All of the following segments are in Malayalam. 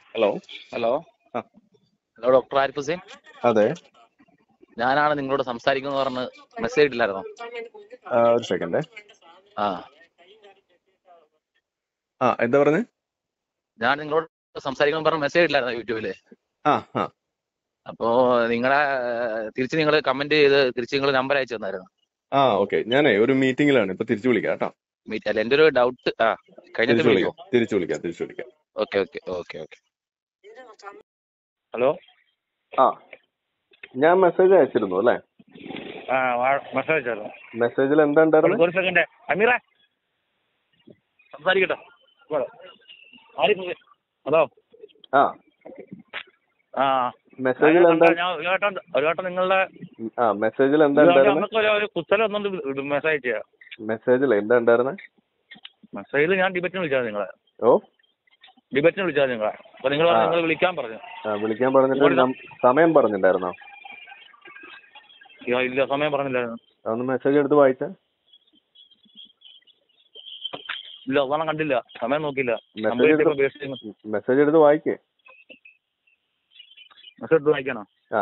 ഹലോ ഹലോ ആ. ഹലോ ഡോക്ടർ ആരിഫ് ഹുസൈൻ അതെ ഞാനാണ് നിങ്ങളോട് സംസാരിക്കുന്നത് പറഞ്ഞ് മെസ്സേജ് ഇട്ടില്ലായിരുന്നോ ആ, ഒരു സെക്കൻഡ് ആ ആ എന്താ പറഞ്ഞേ ഞാൻ നിങ്ങളോട് സംസാരിക്കണം പറഞ്ഞ് മെസ്സേജ് ഇട്ടില്ലായിരുന്നു യൂട്യൂബില് ആ ആ അപ്പോ നിങ്ങളെ തിരിച്ച് നിങ്ങൾ കമന്റ് ചെയ്ത് തിരിച്ച് നിങ്ങൾ നമ്പർ അയച്ചു തന്നായിരുന്നു ആ ഓക്കെ ഞാനേ ഒരു മീറ്റിംഗിലാണ് ഇപ്പൊ തിരിച്ചു വിളിക്കാം കേട്ടോ മീറ്റ് അല്ല എന്റെ ഒരു ഡൗട്ട് ആ കഴിഞ്ഞിട്ട് തിരിച്ചു വിളിക്കോ വിളിക്കാം തിരിച്ചു വിളിക്കാം തിരിച്ചു വിളിക്കാം okay okay okay okay hello ആ ഞാൻ മെസ്സേജ് അയച്ചിരുന്നു അല്ലേ ആ മെസ്സേജ് അയച്ചായിരുന്നു മെസ്സേജിൽ എന്താ ഉണ്ടായിരുന്നത് ഒരു സെക്കൻഡ് അമീറ സംസാരിക്കട്ടെ ഇങ്ങോട്ട്. ആരിഫ് ഹുസൈൻ. ഹലോ ആ ആ മെസ്സേജിൽ എന്താ ഞാൻ ഒരു വട്ടം ഒരു വട്ടം നിങ്ങളുടെ ആ മെസ്സേജിൽ എന്താ ഒരു വട്ടം ഉണ്ടായിരുന്നത് നമുക്ക് ഒരു- ഒരു കുത്തല ഒന്നുകൊണ്ട് മെസ്സേജ് ചെയ്യാം മെസ്സേജിൽ എന്താ ഉണ്ടായിരുന്നത് മെസ്സേജിൽ ഞാൻ ഡിബേറ്റിന് വിളിച്ചാൽ നിങ്ങളെ ഓ ഡിബേറ്റിന് വിളിച്ചാൽ നിങ്ങളെ അപ്പൊ നിങ്ങൾ ആ. നിങ്ങൾ വിളിക്കാൻ പറഞ്ഞു ആ, വിളിക്കാൻ പറഞ്ഞിട്ട് നം- സമയം പറഞ്ഞിട്ടുണ്ടായിരുന്നോ അയ്യോ, ഇല്ല സമയം പറഞ്ഞില്ലായിരുന്നു അതൊന്ന് മെസ്സേജ് എടുത്ത് വായിച്ച ഇല്ല അതാണ് കണ്ടില്ല സമയം നോക്കിയില്ല മെസ്സേജ് എടുത്ത് മെസ്സേജ് എടുത്ത് വായിക്കേ മെസ്സേജ് എടുത്ത് വായിക്കണോ ആ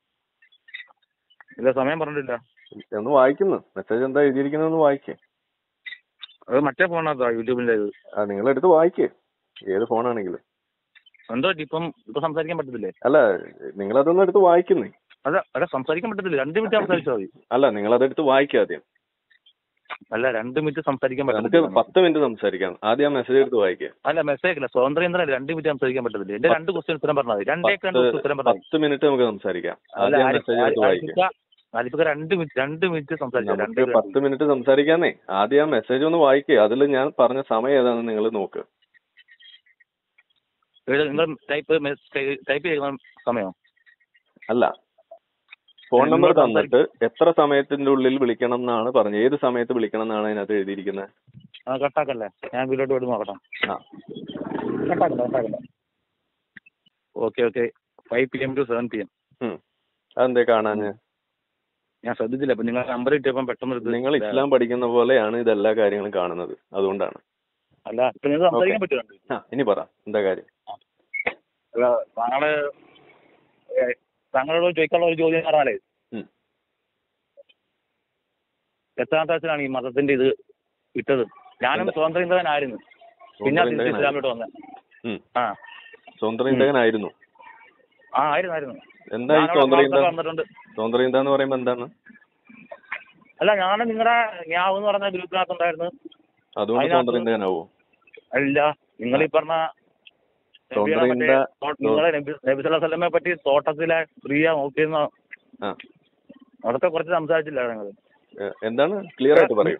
ഇല്ല സമയം പറഞ്ഞിട്ടില്ല ഒന്ന് വായിക്കുന്നു മെസ്സേജ് എന്താ എഴുതിയിരിക്കുന്നതെന്ന് വായിക്കേ അത് മറ്റേ ഫോണിനകത്താ യൂട്യൂബിന്റെ ഇത് ആ നിങ്ങൾ എടുത്ത് വായിക്കേ ഏത് ഫോണാണെങ്കിലും എന്തോ ഇപ്പം ഇപ്പൊ സംസാരിക്കാൻ പറ്റത്തില്ലേ അല്ല നിങ്ങളതൊന്ന് എടുത്ത് വായിക്കുന്നേ അല്ല അല്ല സംസാരിക്കാൻ പറ്റത്തില്ല രണ്ട് മിനിറ്റ് സംസാരിച്ചാൽ മതി അല്ല നിങ്ങൾ അതെടുത്ത് വായിക്കുക ആദ്യം അല്ല രണ്ട് മിനിറ്റ് സംസാരിക്കാൻ നമുക്ക് പറ്റത്തില്ല പത്ത് മിനിറ്റ് സംസാരിക്കാം ആദ്യം ആ മെസ്സേജ് എടുത്ത് വായിക്കുക അല്ല മെസ്സേജ് ഇല്ല സ്വതന്ത്രം എന്തിനാ രണ്ട് മിനിറ്റ് സംസാരിക്കാൻ പറ്റത്തില്ല എന്റെ രണ്ട് ക്വസ്റ്റ്യൻ ഉത്തരം പറഞ്ഞാൽ മതി രണ്ടേ രണ്ട് പത്ത് ഉത്തരം പറഞ്ഞാൽ മതി പത്ത് മിനിറ്റ് നമുക്ക് സംസാരിക്കാം അല്ല ആദ്യം ആരിഫ് മെസ്സേജ് എടുത്ത് വായിക്കുക ആരിഫ് ആരിഫ് രണ്ട് മിനിറ്റ് രണ്ട് മിനിറ്റ് സംസാരിച്ചു രണ്ട് നമുക്ക് പത്ത് മിനിറ്റ് സംസാരിക്കാന്നേ ആദ്യം ആ മെസ്സേജ് ഒന്ന് വായിക്കുക അതിൽ ഞാൻ പറഞ്ഞ സമയം ഏതാണെന്ന് നിങ്ങൾ നോക്ക് എഴുത- നിങ്ങൾ ടൈപ്പ് ടൈപ്പ് ചെയ്യുന്ന സമയം അല്ല ഫോൺ നിങ്ങൾ നമ്പർ സംസാരി- തന്നിട്ട് എത്ര സമയത്തിന്റെ ഉള്ളിൽ വിളിക്കണം എന്നാണ് പറഞ്ഞത് ഏത് സമയത്ത് വിളിക്കണം എന്നാണ് അതിനകത്ത് എഴുതിയിരിക്കുന്നത് ആ കട്ടാക്കല്ലേ ഞാൻ വീട്ടിലോട്ട് വിടും നോക്കട്ടെ ആ കട്ടാക്കണ്ട കട്ടാക്കണ്ട okay okay five P M to seven P M ഉം. അതെന്തേ കാണാഞ്ഞ് ഞാൻ ശ്രദ്ധിച്ചില്ല അപ്പൊ നിങ്ങൾ നമ്പർ കിട്ടിയപ്പോൾ പെട്ടെന്ന് എടുത്ത് നിങ്ങൾ ഇസ്ലാം പഠിക്കുന്ന പോലെയാണ് ഇതെല്ലാ കാര്യങ്ങളും കാണുന്നത് അതുകൊണ്ടാണ് അല്ല ഇപ്പൊ നിങ്ങൾക്ക് സംസാരിക്കാൻ പറ്റുന്നുണ്ട് ആ ഇനി പറ എന്താ കാര്യം അല്ല താങ്കള് ഏ, താങ്കളോട് ചോദിക്കാനുള്ള ഒരു ചോദ്യം എന്ന് പറഞ്ഞാലേ ഉം. എത്രാമത്തെ വയസ്സിലാണ് ഈ മതത്തിന്റെ ഇത് ഇട്ടത് ഞാനും എന്താ? സ്വതന്ത്ര ചിന്തകനായിരുന്നു പിന്നെ സ്വതന്ത്ര തിരിച്ച് ചിന്തകനായിരുന്നു. ഇസ്ലാമിലോട്ട് വന്നത് ഉം. ആ സ്വതന്ത്ര ചിന്തകനായിരുന്നു ആ ആയിരുന്നു ആയിരുന്നു എന്താ ഈ ഞാനവിടെ സ്വതന്ത്ര ചിന്ത ക്ലാസ്സൊക്കെ വന്നിട്ടുണ്ട് സ്വതന്ത്ര ചിന്ത എന്ന് പറയുമ്പോ എന്താണ് അല്ല ഞാൻ നിങ്ങളുടെ ഞാവ് എന്ന് പറഞ്ഞ ഗ്രൂപ്പിനകത്ത് ഉണ്ടായിരുന്നു അതുകൊണ്ട് അതിനകത്ത് സ്വതന്ത്ര ചിന്തകനാവോ അല്ല നിങ്ങൾ ഈ പറഞ്ഞ സ്വതന്ത്ര നബിയുടെ മറ്റേ ചിന്ത തോ- നിങ്ങളെ നബി നബി സല്ലല്ലാഹു അലൈഹി വസല്ലമയെ പറ്റി തോട്ടത്തിലെ സ്ത്രീയെ നോക്കിയെന്ന ആ അതൊക്കെ കുറച്ച് സംസാരിച്ചില്ല നിങ്ങൾ ഏ, എന്താണ് ക്ലിയർ ആയിട്ട് പറയൂ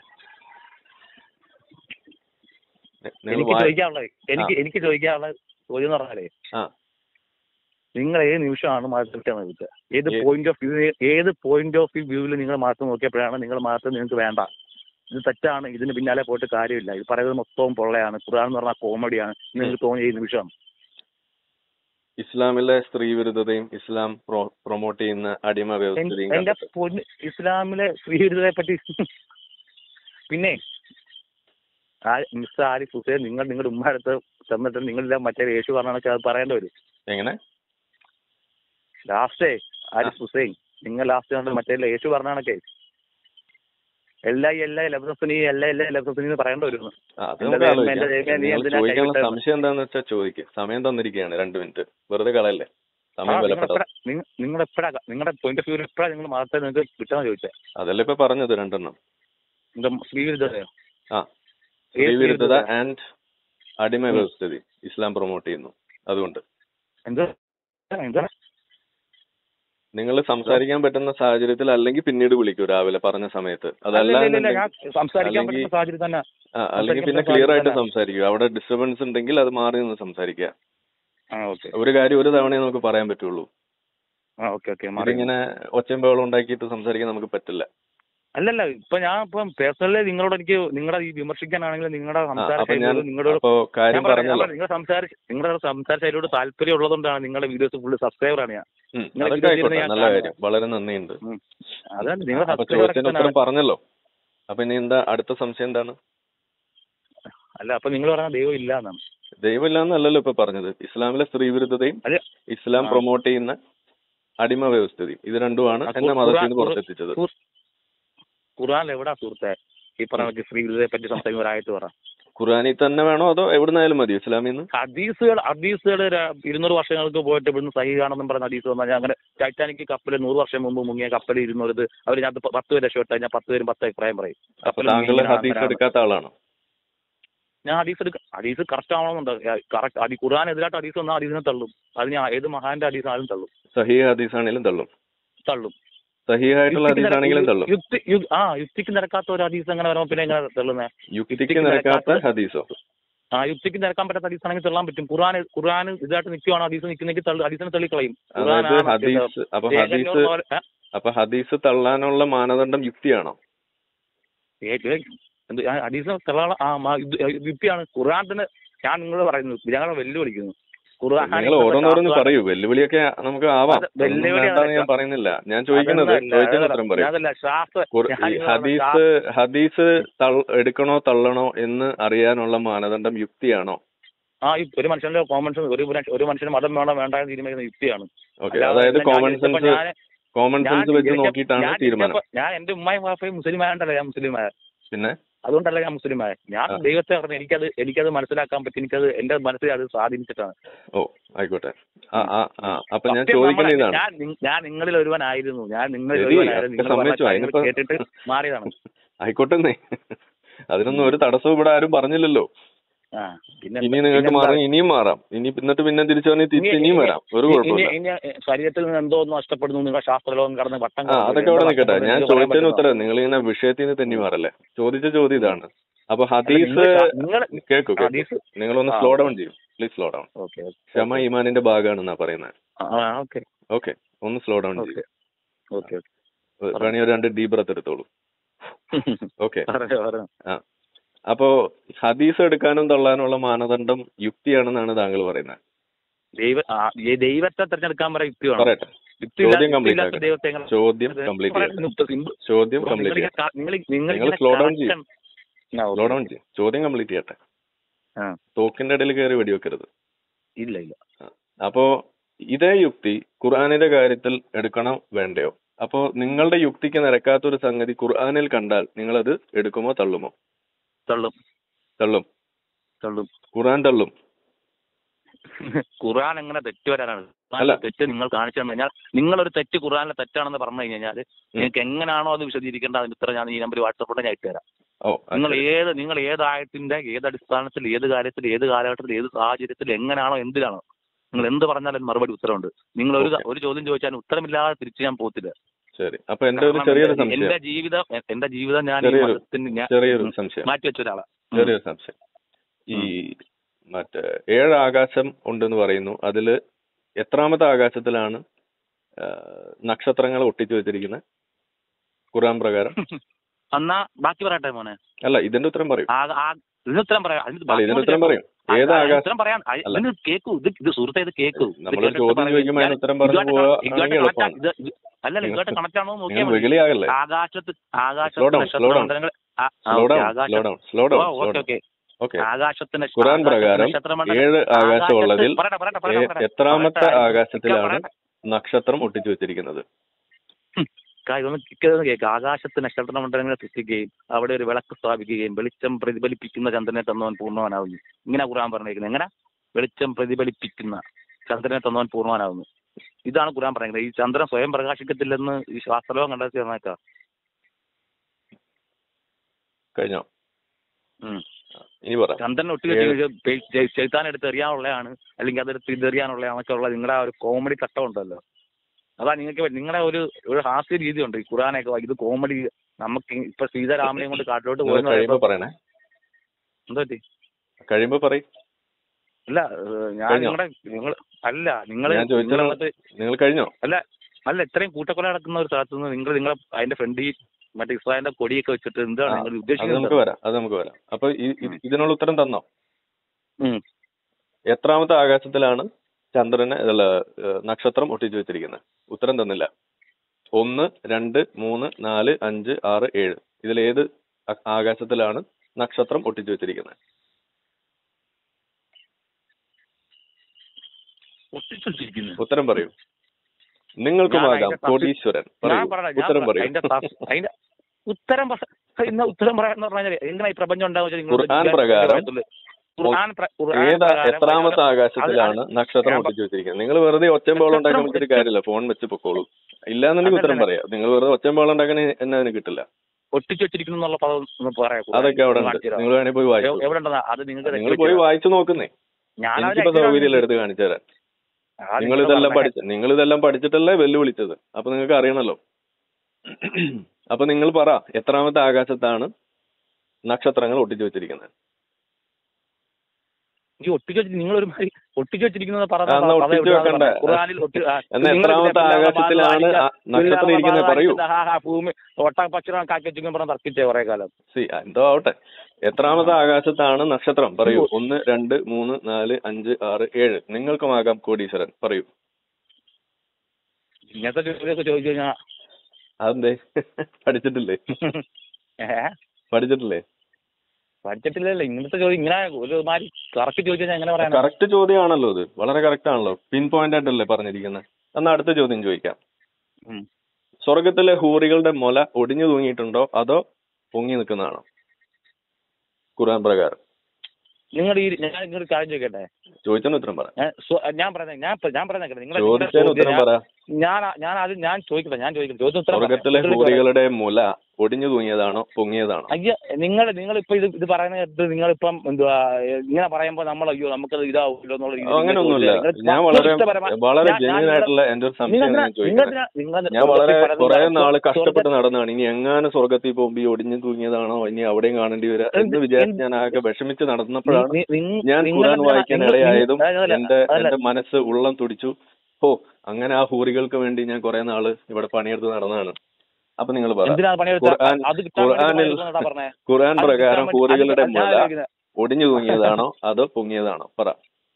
നിങ്ങൾ എനിക്ക് വാ- ചോദിക്കാനുള്ളത് എനിക്ക് എനിക്ക് ചോദിക്കാനുള്ള ചോദ്യം എന്ന് പറഞ്ഞാലേ ആ നിങ്ങൾ ഏത് നിമിഷമാണ് മതത്തെ പറ്റിയാണ് ചോദിച്ചത് ഏത് ഏ- പോയിന്റ് ഓഫ് വ്യൂ ഏത് പോയിന്റ് ഓഫ് വ്യൂവിൽ നിങ്ങൾ മതത്തെ നോക്കിയപ്പോഴാണ് നിങ്ങൾ മതത്തെ നിങ്ങൾക്ക് വേണ്ട ഇത് തെറ്റാണ് ഇതിന് പിന്നാലെ പോയിട്ട് കാര്യമില്ല ഇത് പറയുന്നത് മൊത്തവും പൊള്ളയാണ് ഖുർആൻ എന്ന് പറഞ്ഞാൽ കോമഡിയാണ് നിങ്ങൾക്ക് തോന്നിയ ഈ നിമിഷം ഇസ്ലാമിലെ സ്ത്രീ വിരുദ്ധതയും ഇസ്ലാം പ്രൊമോട്ട് ചെയ്യുന്ന അടിമ എൻ- വ്യവസ്ഥയും എന്റെ കണ്ടിട്ട്. പൊന്ന് ഇസ്ലാമിലെ സ്ത്രീവിരുദ്ധതയെ പറ്റി പിന്നെ ആ- മിസ്റ്റർ ആരിഫ് ഹുസൈൻ നിങ്ങൾ നിങ്ങളുടെ ഉമ്മ അടുത്ത് ചെന്നിട്ട് നിങ്ങളില്ല മറ്റേ യേശു പറഞ്ഞാൽ അത് പറയേണ്ടി വരും എങ്ങനെ ലാസ്റ്റേ ആരിഫ് ഹുസൈൻ നിങ്ങൾ ലാസ്റ്റ് കണ്ട് മറ്റേ യേശു പറഞ്ഞാണൊക്കെ എല്ലാ എല്ലാ ലബ്സനി എല്ലാ എല്ലാ ലബ്സനി എന്ന് പറയേണ്ടി വരും ആ, അത് എന്റെ നമുക്ക് ദൈവമേ, ആലോചിക്കാം എന്റെ ദൈവമേ, നീ നിങ്ങൾ എന്തിനാ ചോദിക്കാനുള്ള കൈവിട്ടത്? സംശയം എന്താന്ന് വെച്ചാൽ ചോദിക്കുക സമയം തന്നിരിക്കുകയാണ് രണ്ട് മിനിറ്റ് വെറുതെ കളയല്ലേ സമയം വിലപ്പെട്ടത് നിങ്ങൾ എപ്പോഴാ നിങ്ങളുടെ പോയിന്റ് ഓഫ് വ്യൂ എപ്പോഴാണ് നിങ്ങൾ മതത്തെ നിങ്ങൾക്ക് കിട്ടാന്ന് ചോദിച്ചത് അതല്ല ഇപ്പൊ പറഞ്ഞത് രണ്ടെണ്ണം എന്താ സ്ത്രീവിരുദ്ധതയോ ആ ഏത് സ്ത്രീ വിരുദ്ധത വിരുദ്ധത? ആൻഡ് അടിമ ഉം. വ്യവസ്ഥിതി ഇസ്ലാം പ്രൊമോട്ട് ചെയ്യുന്നു അതുകൊണ്ട് എന്താ എന്താ നിങ്ങൾ സംസാരിക്കാൻ പറ്റുന്ന സാഹചര്യത്തിൽ അല്ലെങ്കിൽ പിന്നീട് വിളിക്കൂ രാവിലെ പറഞ്ഞ സമയത്ത് അതല്ല അല്ല, ഇല്ല, ഇല്ല, ഞാൻ എന്നുണ്ടെങ്കിൽ- സംസാരിക്കാൻ അല്ലെങ്കിൽ- പറ്റുന്ന സാഹചര്യം തന്നെ ആ, അല്ലെങ്കിൽ പിന്നെ സംസാരിക്കാൻ ക്ലിയർ ആയിട്ട് പറ്റുന്ന സംസാരിക്കുക അവിടെ ഡിസ്റ്റർബൻസ് ഉണ്ടെങ്കിൽ അത് മാറി നിന്ന് സംസാരിക്കുക ആ ഓക്കെ ഒരു കാര്യം ഒരു തവണയെ നമുക്ക് പറയാൻ പറ്റുള്ളൂ ആ ഓക്കെ ഓക്കെ മാറി ഇതിങ്ങനെ ഒച്ചയും ബഹളം ഉണ്ടാക്കിയിട്ട് സംസാരിക്കാൻ നമുക്ക് പറ്റില്ല അല്ലല്ല ഇപ്പൊ ഞാൻ ഇപ്പം പേഴ്സണലി നിങ്ങളോട് എനിക്ക് നിങ്ങളുടെ ഈ വിമർശിക്കാനാണെങ്കിലും നിങ്ങളുടെ ആ, സംസാര അപ്പൊ ഞാൻ ശൈലിയോട് നിങ്ങളോട് അപ്പൊ കാര്യം ഞാൻ പറയാം, ഞാൻ പറഞ്ഞല്ലോ പറയാം, നിങ്ങൾ സംസാരിച്ച് നിങ്ങളുടെ സംസാര ശൈലിയോട് താല്പര്യം ഉള്ളതുകൊണ്ടാണ് നിങ്ങളുടെ വീഡിയോസ് ഫുള്ള് സബ്സ്ക്രൈബർ ആണ് ഞാൻ ഉം, നിങ്ങളെ അതൊക്കെ വീഡിയോ ആയിക്കോട്ടെ ഞാൻ നല്ല കാണുന്നത്. കാര്യം വളരെ നന്ദിയുണ്ട് ഉം. അതല്ല നിങ്ങൾ അപ്പൊ സബ്സ്ക്രൈബർ ചോദിച്ചതിന് ഉത്തരം പറഞ്ഞല്ലോ അപ്പൊ ഇനി എന്താ അടുത്ത സംശയം എന്താണ് അല്ല അപ്പൊ നിങ്ങൾ പറഞ്ഞ ദൈവം ഇല്ല എന്നാണ് ദൈവമില്ല എന്നല്ലല്ലോ ഇപ്പൊ പറഞ്ഞത് ഇസ്ലാമിലെ സ്ത്രീവിരുദ്ധതയും അതെ. ഇസ്ലാം ആ. പ്രൊമോട്ട് ചെയ്യുന്ന അടിമ വ്യവസ്ഥതയും ഇത് രണ്ടുമാണ് ആ, എന്നെ ഖുർ- മതത്തിൽ നിന്ന് ഖുർ- പുറത്തെത്തിച്ചത് ഖുർആൻ എവിടാ സുഹൃത്തെ ഈ പറഞ്ഞ സ്ത്രീ വിരുദ്ധയെ പറ്റി സംസാരിക്കുന്ന ഒരായിട്ട് പറ ഖുറാനിൽ തന്നെ വേണോ അതോ എവിടുന്നായാലും മതി ഇസ്ലാമിൽ നിന്ന് ഹദീസുകൾ ഹദീസുകൾ ഇരുന്നൂറ് വർഷങ്ങൾക്ക് പോയിട്ട് ഇവിടുന്ന് സഹിയാണെന്നും പറഞ്ഞ ഹദീസ് വന്നാൽ ഞാൻ അങ്ങനെ ടൈറ്റാനിക് കപ്പൽ നൂറ് വർഷം മുമ്പ് മുങ്ങിയ കപ്പൽ ഇരുന്നൂറ് അവർ ഞാൻ പത്ത് പേര് രക്ഷപ്പെട്ട ഞാൻ പത്ത് പേരും പത്ത് അഭിപ്രായം പറയും അപ്പൊ കപ്പൽ താങ്കൾ മുങ്ങിയ ഹദീസ് അങ്ങനെയാണ്. എടുക്കാത്ത ആളാണോ ഞാൻ ഹദീസ് എടുക്ക ഹദീസ് കറക്റ്റ് ആവണമെന്നുണ്ട് കറക്റ്റ് അതി ഖുർആൻ എതിരായിട്ട് ഹദീസ് വന്നാൽ ഹദീസിനെ തള്ളും അത് ഞാൻ ഏത് മഹാന്റെ ഹദീസ് ആയാലും തള്ളും സഹീ ഹദീസ് ആണെങ്കിലും തള്ളും തള്ളും സഹീഹായിട്ടുള്ള യുക്തിക്ക് ഹദീസ് ആണെങ്കിലും നിരക്ക- തള്ളും യുക്തി യു- ആ യുക്തിക്ക് നിരക്കാത്ത ഒരു ഹദീസ് അങ്ങനെ വരുമ്പോൾ പിന്നെ എങ്ങനെ തള്ളുന്നേ യുക്തിക്ക് യുക്തിക്ക് നിരക്കാത്ത നിരക്കാത്ത- ഹദീസോ ആ യുക്തിക്ക് നിരക്കാൻ പറ്റാത്ത ഹദീസ് ആണെങ്കിൽ തള്ളാൻ പറ്റും ഖുർആൻ ഖുർആൻ ഇതായിട്ട് നിൽക്കുവാണ് ഹദീസ് നിൽക്കുന്നെങ്കിൽ തള്ളു ഹദീസിനെ തള്ളിക്കളയും ഖുർആൻ അതായത് ആ മറ്റേ ഹദീസ് അപ്പൊ ഏകന്യൂർ ഹദീസ് പോലെ- ഏ? അപ്പൊ ഹദീസ് തള്ളാനുള്ള മാനദണ്ഡം യുക്തിയാണോ ഏ- ഏ- എന്ത് ആ ഹദീസ് തള്ളാനുള്ള ആ മാ- ഇത് യുക്തിയാണ് ഖുർആൻ തന്നെ ഞാൻ നിങ്ങളോട് പറയുന്നു ഞങ്ങളെ വെല്ലുവിളിക്കുന്നു ഖുർആൻ നിങ്ങൾ ഓരോന്നോരോന്ന് പറയൂ വെല്ലുവിളിയൊക്കെ നമുക്ക് ആവാം അത് വെല്ലുവിളി അതൊന്നും വേണ്ടാന്ന് അതല്ല. ഞാൻ പറയുന്നില്ല ഞാൻ ചോദിക്കുന്നത് ചോദിച്ചതിന് ഉത്തരം പറയും അതല്ല ശാസ്ത്ര ഖുർ- ഞാൻ ഈ നിങ്ങളോട് പറഞ്ഞ ഹദീസ് ഹദീസ് തൾ- എടുക്കണോ തള്ളണോ എന്ന് അറിയാനുള്ള മാനദണ്ഡം യുക്തിയാണോ ആ ഈ ഒരു മനുഷ്യന്റെ കോമൺ സെൻസ് ഒരു മനുഷ്യ- ഒരു മനുഷ്യന് മതം വേണോ വേണ്ട എന്ന് തീരുമാനിക്കുന്ന യുക്തിയാണ് ഓക്കെ അല്ലാതെ അതായത് ഞാൻ കോമൺ ജനിച്ചപ്പോ സെൻസ് ഞാൻ- കോമൺ ഞാൻ സെൻസ് വെച്ച് ജനിച്ച- നോക്കിയിട്ടാണ് ഞാൻ തീരുമാനം ജനിച്ചപ്പോ ഞാൻ എന്റെ ഉമ്മയും വാപ്പയും മുസ്ലിം ആയതുകൊണ്ടല്ല ഞാൻ മുസ്ലിം ആയ പിന്നെ അതുകൊണ്ടല്ല ഞാൻ മുസ്ലിം ആയ ഞാൻ ആ. ദൈവത്തെ പറഞ്ഞു എനിക്കത് എനിക്കത് മനസ്സിലാക്കാൻ പറ്റി എനിക്കത് എന്റെ മനസ്സിൽ അത് സ്വാധീനിച്ചിട്ടാണ് ഓ ആയിക്കോട്ടെ ആ ആ ആ അപ്പൊ ഞാൻ സത്യം ചോദിക്കുന്ന നമ്മളെ- ഇതാണ് ഞാൻ നി- ഞാൻ നിങ്ങളിൽ ഒരുവനായിരുന്നു ഞാൻ നിങ്ങളിൽ ശരി, ഒരുവനായിരുന്നു അതൊക്കെ നിങ്ങൾ പറഞ്ഞ സമ്മതിച്ചു. കാര്യങ്ങൾ അതിനിപ്പോ- കേട്ടിട്ട് മാറിയതാണ് ആയിക്കോട്ടെ അതിനൊന്നും ഒരു തടസ്സവും ഇവിടെ ആരും പറഞ്ഞില്ലല്ലോ ആ പിന്നെ ഇനി നിങ്ങൾക്ക് പിന്നെന്താ? മാറാം ഇനിയും മാറാം ഇനി എന്നിട്ട് പിന്നെ തിരിച്ചു വന്നാൽ തിരിച്ച് ഇനി- ഇനിയും ഇനി- വരാം ഒരു ഇനി- കുഴപ്പമില്ല ഇനി ഇനി ശരീരത്തിൽ നിന്ന് എന്തോ ഒന്ന് നഷ്ടപ്പെടുന്നു നിങ്ങൾ ശാസ്ത്രലോകം കടന്ന് വട്ടം ആ കറങ്ങുന്നു. അതൊക്കെ അവിടെ എന്താ നിൽക്കട്ടെ നഷ്ടപ്പെടുന്നത് ഞാൻ നിങ്ങൾക്ക് പറയാൻ ചോദിച്ചതിന് പറ്റുമോ? ഉത്തരം നിങ്ങൾ ഇങ്ങനെ വിഷയത്തിൽ നിന്ന് തെന്നി മാറല്ലേ ചോദിച്ച ചോദ്യം ഇതാണ് അപ്പൊ ഹദീസ് നിങ്ങൾ- നിങ്ങൾ കേക്കു കേക്കു ഹദീസ് നിങ്ങളൊന്ന് ആ. സ്ലോ ഡൗൺ ചെയ്യും പ്ലീസ് സ്ലോ ഡൗൺ ഓക്കെ ക്ഷമ ഈമാനിന്റെ ഭാഗമാണെന്നാ പറയുന്നത് ആ ഓക്കെ ഓക്കെ ഒന്ന് സ്ലോ ഡൗൺ ചെയ്യും ഓക്കെ ഓക്കെ വേണമെങ്കിൽ ഒരു രണ്ട് ഡീപ് ബ്രത്ത് എടുത്തോളൂ ഓക്കെ പറയാം പറയാം ആ അപ്പോ ഹദീസ് എടുക്കാനും തള്ളാനുള്ള മാനദണ്ഡം യുക്തിയാണെന്നാണ് താങ്കൾ പറയുന്നത് ദൈവ ആ, ഈ ദൈവത്തെ തിരഞ്ഞെടുക്കാൻ പറയാൻ യുക്തി വേണം പറയട്ടെ യുക്തി ഇല്ലാ- ചോദ്യം യുക്തി complete ഇല്ലാത്ത ആക്കട്ടെ. ദൈവത്തെ എങ്ങനെ- ചോദ്യം അത് കംപ്ലീറ്റ് പറയാൻ ചെയ്യാം ഉത്ത- simple. ചോദ്യം നിങ്ങൾ കംപ്ലീറ്റ് ചെയ്യാം ഇങ്ങനെ ക- നിങ്ങൾ നിങ്ങൾ നിങ്ങൾ ഇങ്ങനെ slow down correction- ചെയ്യും. ആ, okay. സ്ലോ ഡൗൺ ചെയ്യും ചോദ്യം കംപ്ലീറ്റ് ചെയ്യട്ടെ ആ. തോക്കിന്റെ ഇടയിൽ കയറി വെടിവെക്കരുത് ഇല്ല ഇല്ല അപ്പോ ഇതേ യുക്തി ഖുർആാനിന്റെ കാര്യത്തിൽ എടുക്കണം വേണ്ടയോ അപ്പോ നിങ്ങളുടെ യുക്തിക്ക് നിരക്കാത്ത ഒരു സംഗതി ഖുർആാനിൽ കണ്ടാൽ നിങ്ങളത് എടുക്കുമോ തള്ളുമോ തള്ളും തള്ളും തള്ളും ഖുർആൻ തള്ളും ഖുർആൻ എങ്ങനെ തെറ്റ് വരാനാണ് ഖുർആനിലെ അല്ല. തെറ്റ് നിങ്ങൾ കാണിച്ചു തന്നു കഴിഞ്ഞാൽ നിങ്ങളൊരു തെറ്റ് ഖുർആനിലെ തെറ്റാണെന്ന് പറഞ്ഞു കഴിഞ്ഞാൽ നിങ്ങൾക്ക് എങ്ങനെയാണോ അത് വിശദീകരിക്കേണ്ടത് അതിന് ഉത്തരം ഞാൻ ഈ നമ്പർ വാട്സപ്പിലൂടെ ഞാൻ ഇട്ടുതരാം ഓ അത് നിങ്ങൾ ശരി. ഏത് നിങ്ങൾ ഏത് ആയത്തിന്റെ ഏത് അടിസ്ഥാനത്തിൽ ഏത് കാര്യത്തിൽ ഏത് കാലഘട്ടത്തിൽ ഏത് സാഹചര്യത്തിൽ എങ്ങനെയാണോ എന്തിനാണോ നിങ്ങൾ എന്ത് പറഞ്ഞാലും അതിന് മറുപടി ഉത്തരവുണ്ട് നിങ്ങൾ ഒരു Okay. ഒരു ചോദ്യം ചോദിച്ചാൽ ഉത്തരമില്ലാതെ തിരിച്ചു ഞാൻ പോകത്തില്ല ശരി അപ്പൊ എന്റെ ഒരു കാരണം ചെറിയൊരു എന്റെ- സംശയം എന്റെ ജീവിതം എ- എന്റെ ജീവിതം ഞാൻ ഈ ചെറിയൊരു- മതത്തിന് ഞാൻ ചെറിയൊരു സംശയം മാറ്റി വെച്ച ഒരാളാണ് ചെറിയൊരു സംശയം ഈ മറ്റേ ഏഴ് ആകാശം ഉണ്ടെന്ന് പറയുന്നു അതില് എത്രാമത്തെ ആകാശത്തിലാണ് ആ, നക്ഷത്രങ്ങൾ ഒട്ടിച്ചു വെച്ചിരിക്കുന്നത് ഖുർആൻ പ്രകാരം എന്നാ ബാക്കി പറയട്ടെ മോനെ അല്ല ഇതിന്റെ ഉത്തരം പറയൂ ആ- ആ- ഇതിന് ഉത്തരം പറയാം അതിന് അല്ല ബാക്കി ഇതിന്റെ കൂടി ഉത്തരം കേൾക്കൂ. പറയും ആ- ഏത് ആ, ആകാശം ഉത്തരം പറയാൻ ആ, അല്ല. ഇതിന് കേക്കൂ ഇത് ഇത് സുഹൃത്തെ ഇത് കേക്കൂ ഇത് നമ്മളൊരു കേട്ടിട്ട് ചോദ്യം പറയൂ. ചോദിക്കുമ്പോൾ അതിന് ഞാൻ- ഉത്തരം പറഞ്ഞു ഇതുമായിട്ട് പോവുക കണ- ഇതുമായിട്ട് ആണെങ്കിൽ കണക്റ്റാ- എളുപ്പമാണ് ഇത് ഇത് അല്ലല്ല ഇതുമായിട്ട് കണക്റ്റ് ആണോ എന്ന് നിങ്ങൾ നോക്കിയാൽ മതി വെകിളിയാകല്ലേ ആകാശത്ത് Slow ആകാശത്ത് down, slow down. നക്ഷത്രമണ്ഡലങ്ങൾ ആ, ആ, സ്ലോ ഓക്കേ, ഡൗൺ സ്ലോ ആകാശം ഡൗൺ സ്ലോ ഡൗൺ ഓ slow okay down okay okay ആകാശത്തിന് ഖുർആൻ ആകാശത്തിന് പ്രകാരം നക്ഷത്രമണ്ഡലം ഏഴ് ആകാശം ആകാശത്ത് ഉള്ളതിൽ പറയട്ടെ പറയട്ടെ പറയട്ടെ ഏ- പറയട്ടെ. എത്രാമത്തെ പറയട്ടെ. ആകാശത്തിലാണ് പറയട്ടെ. നക്ഷത്രം ഒട്ടിച്ചു വെച്ചിരിക്കുന്നത് കാ- ഇതൊന്ന് ഇതൊന്ന് കേൾക്കുക ആകാശത്ത് നക്ഷത്ര മണ്ഡലങ്ങളെ സൃഷ്ടിക്കുകയും അവിടെ ഒരു വിളക്ക് സ്ഥാപിക്കുകയും വെളിച്ചം പ്രതിഫലിപ്പിക്കുന്ന ചന്ദ്രനെ തന്നവൻ പൂർണ്ണവനാവുന്നു ഇങ്ങനെ ഖുർആൻ പറഞ്ഞിരിക്കുന്നത് എങ്ങനെ വെളിച്ചം പ്രതിഫലിപ്പിക്കുന്ന ചന്ദ്രനെ തന്നവൻ പൂർണ്ണവനാവുന്നു ഇതാണ് ഖുർആൻ പറയുന്നത് ഈ ചന്ദ്രൻ സ്വയം പ്രകാശിക്കത്തില്ലെന്ന് ഈ ശാസ്ത്രലോകം കണ്ടെത്തി തന്നേക്കാം കഴിഞ്ഞോ ഉം. ഇനി പറ ചന്ദ്രൻ ഒട്ടി ചെയ്താൻ എടുത്ത് എറിയാനുള്ളതാണ് അല്ലെങ്കിൽ അതെടുത്ത് ഇതെറിയാനുള്ളതാണൊക്കെ ഉള്ള നിങ്ങളുടെ ആ ഒരു കോമഡി തട്ടം ഉണ്ടല്ലോ അതാ നിങ്ങൾക്ക് നിങ്ങളുടെ ഒരു ഒരു ഹാസ്യ രീതി ഉണ്ട് ഈ ഖുറാനൊക്കെ വായി- ഇത് കോമഡി നമുക്ക് ഇപ്പൊ സീതാരാമനെയും കൊണ്ട് കാട്ടിലോട്ട് നിങ്ങൾ പോകുന്ന കഴിയുമ്പോ പറയണേ എന്താ പറ്റി കഴിയുമ്പോ പറയും അല്ല ഏഹ് ഞാൻ കഴിഞ്ഞോ? നിങ്ങളുടെ നിങ്ങൾ അല്ല നിങ്ങൾ ഞാൻ ചോദിച്ചത് നിങ്ങൾ കഴിഞ്ഞോ അല്ല അല്ല ഇത്രയും കൂട്ടക്കൊല നടക്കുന്ന ഒരു സ്ഥലത്ത് നിന്ന് നിങ്ങൾ നിങ്ങളെ അതിന്റെ ഫ്രണ്ടിൽ മറ്റേ ഇസ്രായേലിന്റെ കൊടിയൊക്കെ വെച്ചിട്ട് എന്താണ് ആ, നിങ്ങൾ അത് ഉദ്ദേശിക്കുന്നത് നമുക്ക് വരാം അത് നമുക്ക് വരാം അപ്പൊ ഈ- ഇത് ഇതിനുള്ള ഉത്തരം തന്നോ ഉം. എത്രാമത്തെ ആകാശത്തിലാണ് ചന്ദ്രന് അല്ല ഏഹ്, നക്ഷത്രം ഒട്ടിച്ചു വെച്ചിരിക്കുന്നത് ഉത്തരം തന്നില്ല ഒന്ന് രണ്ട് മൂന്ന് നാല് അഞ്ച് ആറ് ഏഴ് ഇതിൽ ഏത് ആ- ആകാശത്തിലാണ് നക്ഷത്രം ഒട്ടിച്ചു വെച്ചിരിക്കുന്നത് ഒട്ടിച്ചു വെച്ചിരിക്കുന്നത് ഉത്തരം പറയൂ നിങ്ങൾക്കുമാകാം ഞാൻ അതിന്റെ കോടീശ്വരൻ ഞാൻ പറയൂ പറയാം ഞാൻ ഉത്തരം പറയാം. പറയൂ അതിന്റെ തസ്- അതിന്റെ ഉത്തരം പറ- ഇന്ന് ഉത്തരം പറയാന്ന് പറഞ്ഞാൽ എങ്ങനെ ഈ പ്രപഞ്ചം ഉണ്ടാവുക ഖുർആൻ പ്രകാരം ഖുർആൻ പ്ര- ഖുർആൻ ഏതാ പ്രകാരം എത്രാമത്തെ ആകാശത്തിലാണ് നക്ഷത്രം ഞാൻ ഒട്ടിച്ചു വെച്ചിരിക്കുന്നത് നിങ്ങൾ വെറുതെ ഒച്ചമ്പോളം ഉണ്ടാക്കാൻ നക്ഷത്രം നോക്കിയിട്ട് കാര്യമില്ല ഫോൺ വെച്ച് പൊക്കോളൂ ഇല്ലാന്നുണ്ടെങ്കിൽ ഉത്തരം അതല്ല. പറയാം നിങ്ങൾ വെറുതെ ഒച്ചമ്പോളം ഉണ്ടാക്കാൻ എന്നെ അതിന് കിട്ടില്ല ഒട്ടിച്ചു വെച്ചിരിക്കുന്നു എന്നുള്ള പദം ഒന്ന് പറയാം അതൊക്കെ അവിടെ ഉണ്ട് നിങ്ങൾ വേണേൽ പോയി വായിച്ചു എവിടെ ഉണ്ടെന്നാ അത് നിങ്ങൾക്ക് നിങ്ങൾ പോയി വായിച്ചു നോക്കുന്നേ ഞാൻ എനിക്കിപ്പോ സൗകര്യം എടുത്ത് കാണിച്ചു തരാൻ നിങ്ങൾ ഇതെല്ലാം പഠിച്ച നിങ്ങൾ ഇതെല്ലാം പഠിച്ചിട്ടല്ലേ വെല്ലുവിളിച്ചത് അപ്പൊ നിങ്ങൾക്ക് അറിയണല്ലോ അപ്പൊ നിങ്ങൾ പറ എത്രാമത്തെ ആകാശത്താണ് നക്ഷത്രങ്ങൾ ഒട്ടിച്ചു വെച്ചിരിക്കുന്നത് ഈ ഒട്ടിച്ചു വെച്ച് നിങ്ങൾ ഒരു മാതിരി ഒട്ടിച്ചു വെച്ചിരിക്കുന്നത് പറഞ്ഞ ആ, എന്നാ പദം ഒട്ടിച്ചു എവിടെയാണെന്ന് വെക്കണ്ട. പറഞ്ഞത്. ഖുർആനിൽ ഒട്ടി- ആ, എന്നാ നിങ്ങൾ എത്രാമത്തെ ഇതിലെ പിള്ളാരുടെ ആകാശത്തിലാണ് ഭാഗം ആ നക്ഷത്രം ഇരിക്കുന്നത് പറയൂ ഭാഗം ഹാ, ഹാ, ഭൂമി ഒട്ടപ്പച്ചറ കാക്കി വെച്ചിരിക്കും പറഞ്ഞ് തർക്കിച്ചേ കുറെ കാലം സി എന്തോ ആവട്ടെ എത്രാമത്തെ ആകാശത്താണ് നക്ഷത്രം പറയൂ ഒന്ന് രണ്ട് മൂന്ന് നാല് അഞ്ച് ആറ് ഏഴ് നിങ്ങൾക്കുമാകാം കോടീശ്വരൻ പറയൂ ഇങ്ങനത്തെ ചോദ്യമൊക്കെ ചോദിച്ചു കഴിഞ്ഞാൽ അതെന്തേ പഠിച്ചിട്ടില്ലേ ഏഹ് പഠിച്ചിട്ടില്ലേ പഠിച്ചിട്ടില്ലല്ലോ ഇങ്ങനത്തെ ചോദ്യം ഇങ്ങനെ ഒരു മാതിരി കറക്റ്റ് ചോദിച്ചു കഴിഞ്ഞാൽ എങ്ങനെ പറയാനാ കറക്റ്റ് ചോദ്യമാണല്ലോ ഇത് വളരെ കറക്റ്റ് ആണല്ലോ പിൻ പോയിന്റ് ആയിട്ടല്ലേ പറഞ്ഞിരിക്കുന്നത് എന്നാ അടുത്ത ചോദ്യം ചോദിക്കാം ഉം. സ്വർഗത്തിലെ ഹൂറികളുടെ മുല ഒടിഞ്ഞു തൂങ്ങിയിട്ടുണ്ടോ അതോ പൊങ്ങി നിൽക്കുന്നതാണോ ഖുർആൻ പ്രകാരം നിങ്ങളുടെ ഈ ഞാൻ നിങ്ങളൊരു കാര്യം ചോദിക്കട്ടെ ചോദിച്ചതിന് ഉത്തരം പറ ഞാൻ സ്വ- ഞാൻ പറഞ്ഞ ഞാൻ ഞാൻ പറഞ്ഞ നിങ്ങളുടെ ചോദിച്ചതിന് ഉത്തരം പറ ഞാൻ ഞാൻ അത് ഞാൻ ചോദിക്കട്ടെ ഞാൻ ചോദിക്കട്ടെ ചോദ്യം ഉത്തരം പറയാം. സ്വർഗത്തിലെ ഉത്തരം പറയാം. ഹൂറികളുടെ മുല ഒടിഞ്ഞു തൂങ്ങിയതാണോ പൊങ്ങിയതാണോ അയ്യ നിങ്ങൾ നിങ്ങൾ ഇപ്പൊ ഇത് ഇത് പറയുന്ന കേട്ട് നിങ്ങളിപ്പം എന്തുവാ ഇങ്ങനെ പറയുമ്പോ നമ്മൾ അയ്യോ നമുക്കത് ഇതാവില്ലോ എന്നുള്ള രീതിയിൽ അങ്ങനെയൊന്നുമില്ല നിങ്ങൾ ഞാൻ വളരെ വസ്തുനിഷ്ഠപരമായി- വളരെ ഞാൻ- ഞാൻ ജെന്യൂൻ ആയിട്ടുള്ള എന്റെ ഒരു സംശയം നിങ്ങൾ ഞാൻ ചോദിക്കുന്നത് നിങ്ങൾ ഞാൻ വളരെ കുറെ നാള് കഷ്ടപ്പെട്ട് സ്വർഗ്ഗ- നടന്നതാണ് ഇനി എങ്ങാനും സ്വർഗത്തിൽ പോകുമ്പോ ഈ ഒടിഞ്ഞു തൂങ്ങിയതാണോ ഇനി അവിടെയും കാണേണ്ടി വരിക എന്ന് എന്ത്- വിചാരിച്ച് ഞാൻ ആകെ വിഷമിച്ച് നടന്നപ്പോഴാണ് നി- നി- ഞാൻ നിങ്ങൾ ഖുർആൻ വായിക്കാൻ നിങ്ങൾ- ഇടയായതും അതല്ല, എന്റെ അതല്ല. എന്റെ മനസ്സ് ഉള്ളം തുടിച്ചു ഓ അങ്ങനെ ആ ഹൂറികൾക്ക് വേണ്ടി ഞാൻ കുറെ നാള് ഇവിടെ പണിയെടുത്ത് നടന്നതാണ് അപ്പൊ നിങ്ങൾ പറ എന്തിനാ പണിയെടുത്ത ഖുർആൻ- അത് കിട്ടാൻ വേണ്ടി ഖുർആനിൽ പണിയെടുക്കുന്നതാ പറഞ്ഞേ ഖുർആൻ അത് പ്രകാരം കിട്ടാൻ വേണ്ടി- ഹൂറികളുടെ അത് ഞാൻ മുല ആലോചിക്കുന്നത്. ഒടിഞ്ഞു തൂങ്ങിയതാണോ അതോ പൊങ്ങിയതാണോ പറ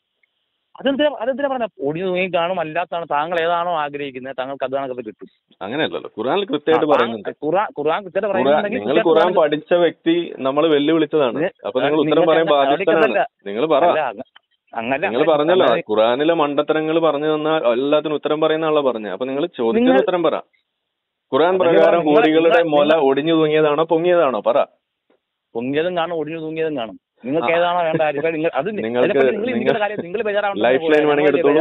അതെന്തിനാ അതെന്തിനാ പറഞ്ഞ ഒടിഞ്ഞു തൂങ്ങി കാണും അല്ലാത്താണ് താങ്കൾ ഏതാണോ ആഗ്രഹിക്കുന്നത് താങ്കൾക്ക് അതാണ് അത് കിട്ടും അങ്ങനെയല്ലല്ലോ ഖുർആനിൽ കൃത്യമായിട്ട് പറയുന്നുണ്ട് ഖുർആൻ ഖുർആൻ കൃത്യമായിട്ട് ഖുർആൻ പറയുന്നുണ്ടെങ്കിൽ നിങ്ങൾ കൃത്യമായിട്ട് ഖുർആൻ പറയുന്നത്. പഠിച്ച വ്യക്തി നമ്മൾ വെല്ലുവിളിച്ചതാണ് നി- അപ്പൊ നിങ്ങൾ ആ, ഉത്തരം നിങ്ങൾക്ക് പറയാൻ അങ്ങ- ബാധ്യസ്ഥനാണ് അവിടേക്കല്ല. നിങ്ങൾ പറ അല്ല, അങ്ങ- അങ്ങല്ല നിങ്ങൾ പറഞ്ഞല്ലോ ഖുറാനിലെ മണ്ടത്തരങ്ങൾ പറഞ്ഞു തന്നാൽ എല്ലാത്തിനും ഉത്തരം പറയുന്ന ആളാ പറഞ്ഞത് അപ്പൊ നിങ്ങൾ ചോദിച്ചത് നിങ്ങൾ- ഉത്തരം പറ ഖുറാൻ അതല്ലേ പ്രകാരം പറഞ്ഞത്, ഹൂറികളുടെ നിങ്ങൾ- മുല ഒടിഞ്ഞു തൂങ്ങിയതാണോ പൊങ്ങിയതാണോ പറ പൊങ്ങിയതും കാണും ഒടിഞ്ഞു തൂങ്ങിയതും കാണും നിങ്ങൾക്ക് ഏതാണോ വേണ്ട ആരിഫ നിങ്ങൾ അത് നി- നിങ്ങൾക്ക് അതിനെപ്പറ്റി നിങ്ങൾ നിങ്ങൾ നിങ്ങളുടെ കാര്യം നിങ്ങൾ ബേജാറാവണ്ട ലൈഫ് ലൈൻ വേണമെങ്കിൽ എടുത്തോളൂ